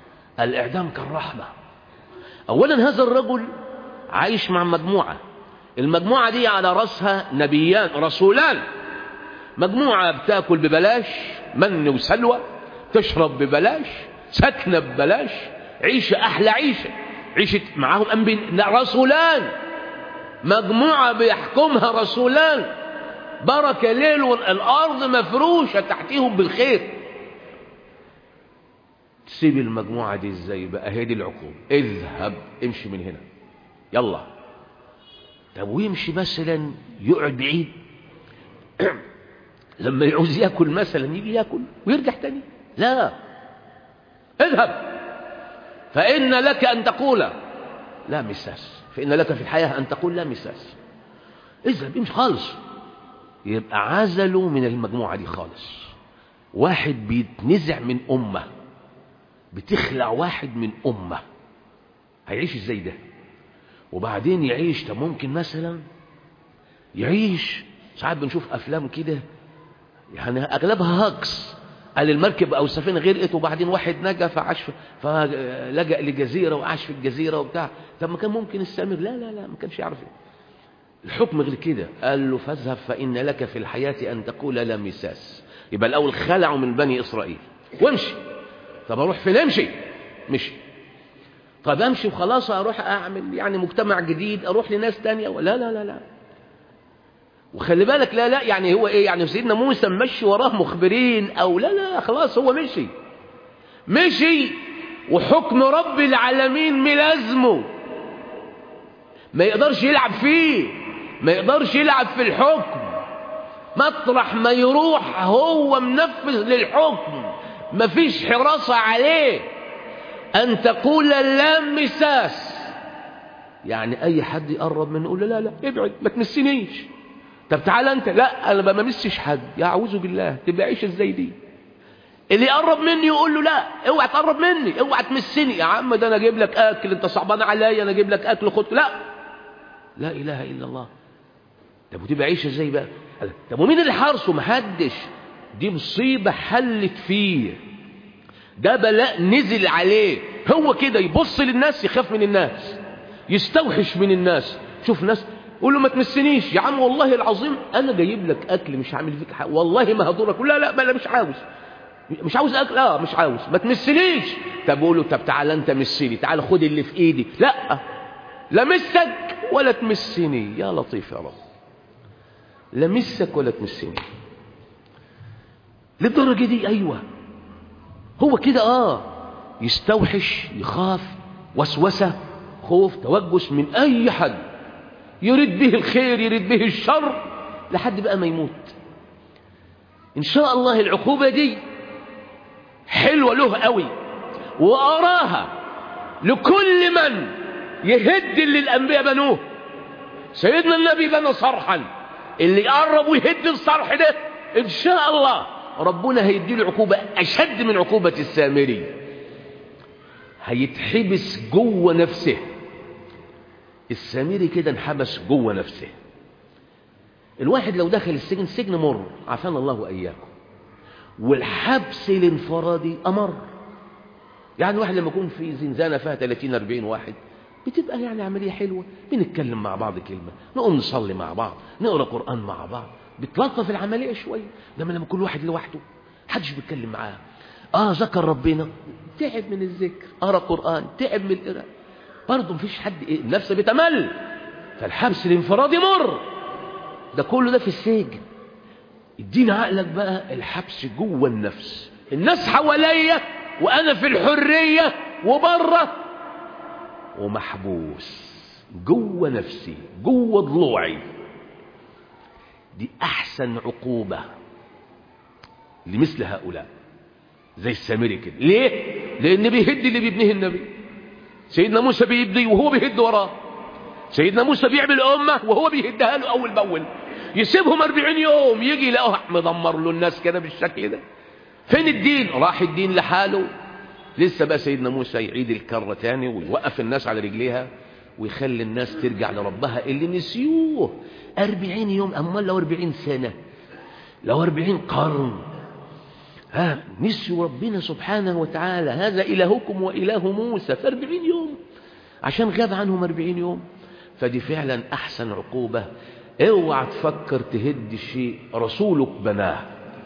الإعدام كان رحمة أولا هذا الرجل عايش مع مجموعة المجموعة دي على رأسها نبيان رسولان مجموعة بتاكل ببلاش من وسلوى تشرب ببلاش سكنة ببلاش عيشة أحلى عيشة عيشة معاهم أنبياء رسولان مجموعة بيحكمها رسولان بركة ليل والأرض مفروشة تحتيهم بالخير تسيب المجموعة دي ازاي بقى هي دي العقوبة اذهب امشي من هنا يلا طب ويمشي مثلا يقعد بعيد لما يعوز ياكل مثلا يجي ياكل ويرجع تاني لا اذهب فإن لك أن تقول لا مساس فإن لك في الحياة أن تقول لا مساس اذهب امشي خالص يبقى عزلوا من المجموعة دي خالص واحد بيتنزع من أمة بتخلع واحد من أمة هيعيش ازاي ده وبعدين يعيش طب ممكن مثلا يعيش ساعات بنشوف أفلام كده يعني أغلبها هاكس قال المركب أو السفينة غرقت وبعدين واحد نجا فعاش فلجأ لجزيرة وعاش في الجزيرة وبتاع طب ما كان ممكن السامر لا لا لا ما كانش يعرف الحكم غير كده قال له فاذهب فإن لك في الحياة أن تقول لا مساس يبقى الأول خلعوا من بني إسرائيل وامشي طب أروح فين امشي مشي طب امشي وخلاص اروح اعمل يعني مجتمع جديد اروح لناس تانية لا لا لا لا وخلي بالك لا لا يعني هو ايه يعني سيدنا موسى مشي وراه مخبرين او لا لا خلاص هو مشي مشي وحكم رب العالمين ملازمه ما يقدرش يلعب فيه ما يقدرش يلعب في الحكم مطرح ما يروح هو منفذ للحكم مفيش حراسة عليه أن تقول لا مساس يعني أي حد يقرب منه يقول له لا لا ابعد ما تمسنيش طب تعالى أنت لا أنا ما بمسش حد يا أعوذ بالله تبقى عيش ازاي دي اللي يقرب مني يقول له لا اوعى تقرب مني اوعى تمسني يا عم ده انا اجيب لك اكل انت صعبان عليا انا اجيب لك اكل خد لا لا اله الا الله طب وتبقى عيش ازاي بقى طب ومين اللي حارسه محدش دي مصيبه حلت فيه ده بلاء نزل عليه هو كده يبص للناس يخاف من الناس يستوحش من الناس شوف ناس قول له ما تمسنيش يا عم والله العظيم انا جايب لك اكل مش هعمل فيك حاجه والله ما هضرك لا لا لا مش عاوز مش عاوز اكل لا مش عاوز ما تمسنيش طب قول له طب تعالى انت مسني تعالى خد اللي في ايدي لا لا مسك ولا تمسني يا لطيف يا رب لا مسك ولا تمسني للدرجه دي ايوه هو كده اه يستوحش يخاف وسوسه خوف توجس من اي حد يريد به الخير يريد به الشر لحد بقى ما يموت ان شاء الله العقوبه دي حلوه له قوي واراها لكل من يهد اللي الانبياء بنوه سيدنا النبي بنى صرحا اللي يقرب ويهد الصرح ده ان شاء الله ربنا هيدي له عقوبة أشد من عقوبة السامري هيتحبس جوه نفسه السامري كده انحبس جوه نفسه الواحد لو دخل السجن سجن مر عافانا الله وإياكم والحبس الانفرادي أمر يعني الواحد لما يكون في زنزانة فيها 30 40 واحد بتبقى يعني عملية حلوة بنتكلم مع بعض كلمة نقوم نصلي مع بعض نقرأ قرآن مع بعض بتلطف العملية شوية لما لما كل واحد لوحده حدش بيتكلم معاه اه ذكر ربنا تعب من الذكر قرأ قرآن تعب من القراءة برضه مفيش حد ايه النفس بتمل فالحبس الانفرادي مر ده كله ده في السجن ادينا عقلك بقى الحبس جوه النفس الناس حواليا وانا في الحرية وبره ومحبوس جوه نفسي جوه ضلوعي دي أحسن عقوبة لمثل هؤلاء زي السامري كده ليه؟ لأن بيهد اللي بيبنيه النبي سيدنا موسى بيبني وهو بيهد وراه سيدنا موسى بيعمل أمة وهو بيهدها له أول بأول يسيبهم أربعين يوم يجي يلاقوه مدمر له الناس كده بالشكل ده فين الدين؟ راح الدين لحاله لسه بقى سيدنا موسى يعيد الكرة تاني ويوقف الناس على رجليها ويخلي الناس ترجع لربها اللي نسيوه أربعين يوم أمال لو أربعين سنة لو أربعين قرن ها نسيوا ربنا سبحانه وتعالى هذا إلهكم وإله موسى في أربعين يوم عشان غاب عنهم أربعين يوم فدي فعلا أحسن عقوبة اوعى تفكر تهد شيء رسولك بناه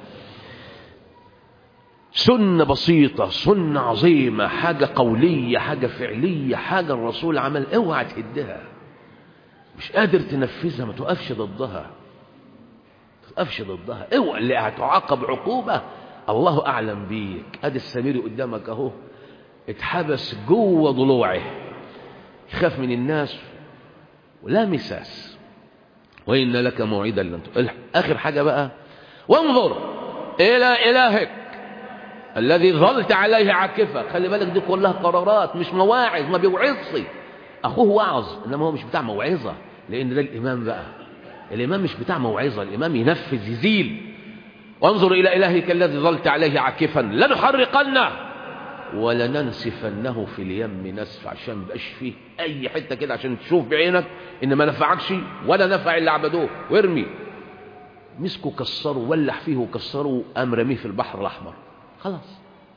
سنة بسيطة سنة عظيمة حاجة قولية حاجة فعلية حاجة الرسول عمل اوعى تهدها مش قادر تنفذها ما توقفش ضدها ما توقفش ضدها اوعى اللي هتعاقب عقوبة الله أعلم بيك ادي السمير قدامك اهو اتحبس جوه ضلوعه يخاف من الناس ولا مساس وإن لك موعدا لن تقلح آخر حاجة بقى وانظر إلى إلهك الذي ظلت عليه عاكفة خلي بالك دي كلها قرارات مش مواعظ ما بيوعظش أخوه وعظ إنما هو مش بتاع موعظة لأن ده الإمام بقى الإمام مش بتاع موعظة الإمام ينفذ يزيل وانظر إلى إلهك الذي ظلت عليه عاكفا لنحرقنه ولننسفنه في اليم نسف عشان ما يبقاش فيه اي حته كده عشان تشوف بعينك ان ما نفعكش ولا نفع اللي عبدوه وارمي مسكوا كسروا ولح فيه وكسروا قام رميه في البحر الاحمر خلاص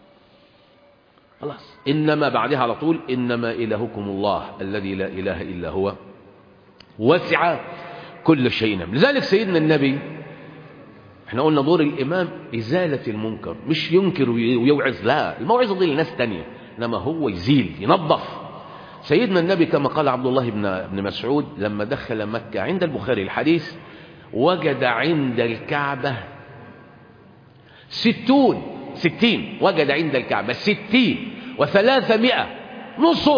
خلاص انما بعدها على طول انما الهكم الله الذي لا اله الا هو وسع كل شيء لذلك سيدنا النبي احنا قلنا دور الامام ازاله المنكر مش ينكر ويوعظ لا الموعظه دي لناس تانية انما هو يزيل ينظف سيدنا النبي كما قال عبد الله بن ابن مسعود لما دخل مكه عند البخاري الحديث وجد عند الكعبه ستون ستين وجد عند الكعبه ستين وثلاثمائة نصب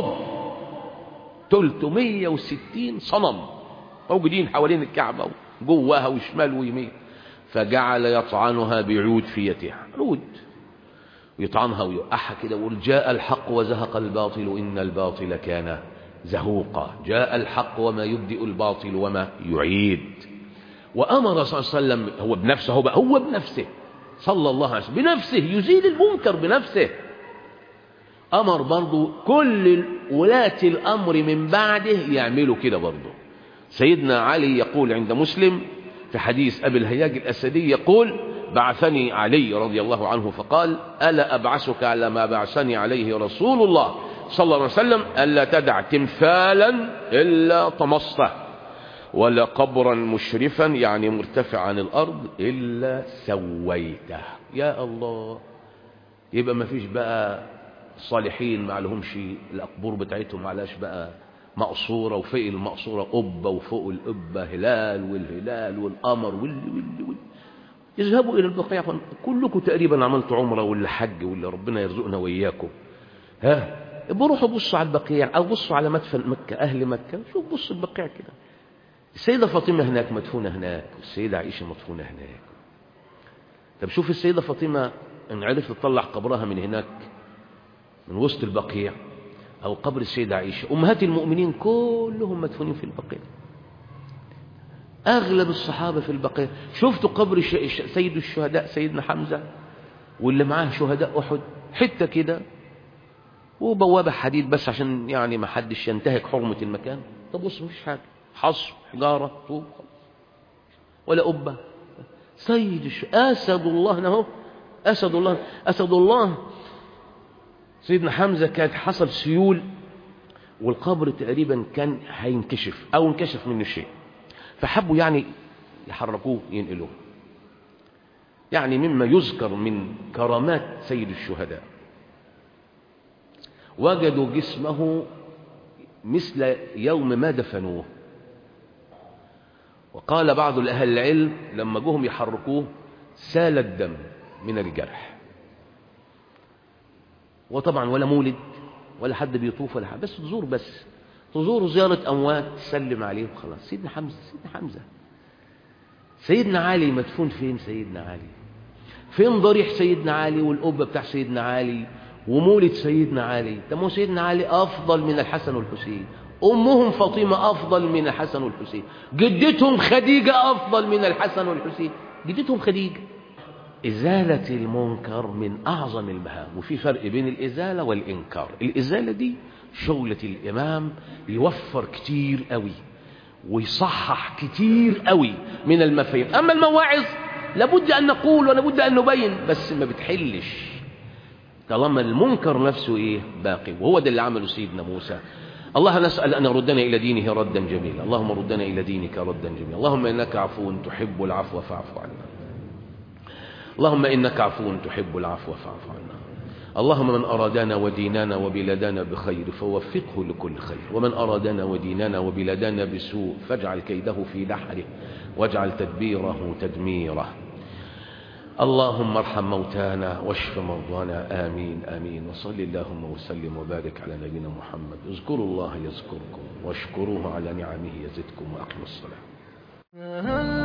تلتمية وستين صنم موجودين حوالين الكعبة جواها وشمال ويمين فجعل يطعنها بعود في يدها عود ويطعنها ويوقعها كده ويقول جاء الحق وزهق الباطل إن الباطل كان زهوقا جاء الحق وما يبدئ الباطل وما يعيد وأمر صلى الله عليه وسلم هو بنفسه هو, هو بنفسه صلى الله عليه وسلم بنفسه يزيل المنكر بنفسه أمر برضو كل ولاة الأمر من بعده يعملوا كده برضو سيدنا علي يقول عند مسلم في حديث أبي الهياج الأسدي يقول بعثني علي رضي الله عنه فقال ألا أبعثك على ما بعثني عليه رسول الله صلى الله عليه وسلم ألا تدع تمثالا إلا طمسته ولا قبرا مشرفا يعني مرتفع عن الأرض إلا سويته يا الله يبقى ما فيش بقى الصالحين ما لهمش الأقبور بتاعتهم ما علاش بقى مقصورة وفوق المقصورة قبة وفوق القبة هلال والهلال والقمر واللي واللي واللي اذهبوا إلى البقيع كلكم تقريبا عملتوا عمرة ولا حج ولا ربنا يرزقنا وإياكم ها بروحوا بصوا على البقيع أو بصوا على مدفن مكة أهل مكة شوف بصوا البقيع كده السيدة فاطمة هناك مدفونة هناك والسيدة عائشة مدفونة هناك طب شوف السيدة فاطمة إن عرفت تطلع قبرها من هناك من وسط البقيع أو قبر السيدة عائشة أمهات المؤمنين كلهم مدفونين في البقيع أغلب الصحابة في البقيع شفتوا قبر سيد الشهداء سيدنا حمزة واللي معاه شهداء أحد حتة كده وبوابة حديد بس عشان يعني ما حدش ينتهك حرمة المكان طب بص مفيش حاجة حصر حجارة طوب ولا قبة سيد الش... أسد الله نهو أسد الله أسد الله سيدنا حمزة كانت حصل سيول والقبر تقريبا كان هينكشف أو انكشف منه شيء فحبوا يعني يحركوه ينقلوه يعني مما يذكر من كرامات سيد الشهداء وجدوا جسمه مثل يوم ما دفنوه وقال بعض الأهل العلم لما جهم يحركوه سال الدم من الجرح وطبعا ولا مولد ولا حد بيطوف ولا حد بس تزور بس تزور زيارة أموات تسلم عليه وخلاص سيدنا حمزة سيدنا حمزة سيدنا علي مدفون فين سيدنا علي فين ضريح سيدنا علي والقبة بتاع سيدنا علي ومولد سيدنا علي طب ما سيدنا علي أفضل من الحسن والحسين أمهم فاطمة أفضل من الحسن والحسين جدتهم خديجة أفضل من الحسن والحسين جدتهم خديجة إزالة المنكر من أعظم المهام وفي فرق بين الإزالة والإنكار الإزالة دي شغلة الإمام يوفر كتير قوي ويصحح كتير قوي من المفاهيم أما المواعظ لابد أن نقول ولابد أن نبين بس ما بتحلش طالما المنكر نفسه إيه باقي وهو ده اللي عمله سيدنا موسى الله نسأل أن يردنا إلى دينه ردا جميلا اللهم ردنا إلى دينك ردا جميلا اللهم إنك عفو تحب العفو فاعف عنا اللهم إنك عفو تحب العفو فاعف عنا اللهم من أرادنا وديننا وبلادنا بخير فوفقه لكل خير ومن أرادنا وديننا وبلادنا بسوء فاجعل كيده في نحره واجعل تدبيره تدميره اللهم ارحم موتانا واشف مرضانا آمين آمين وصل اللهم وسلم وبارك على نبينا محمد اذكروا الله يذكركم واشكروه على نعمه يزدكم وأقيموا الصلاة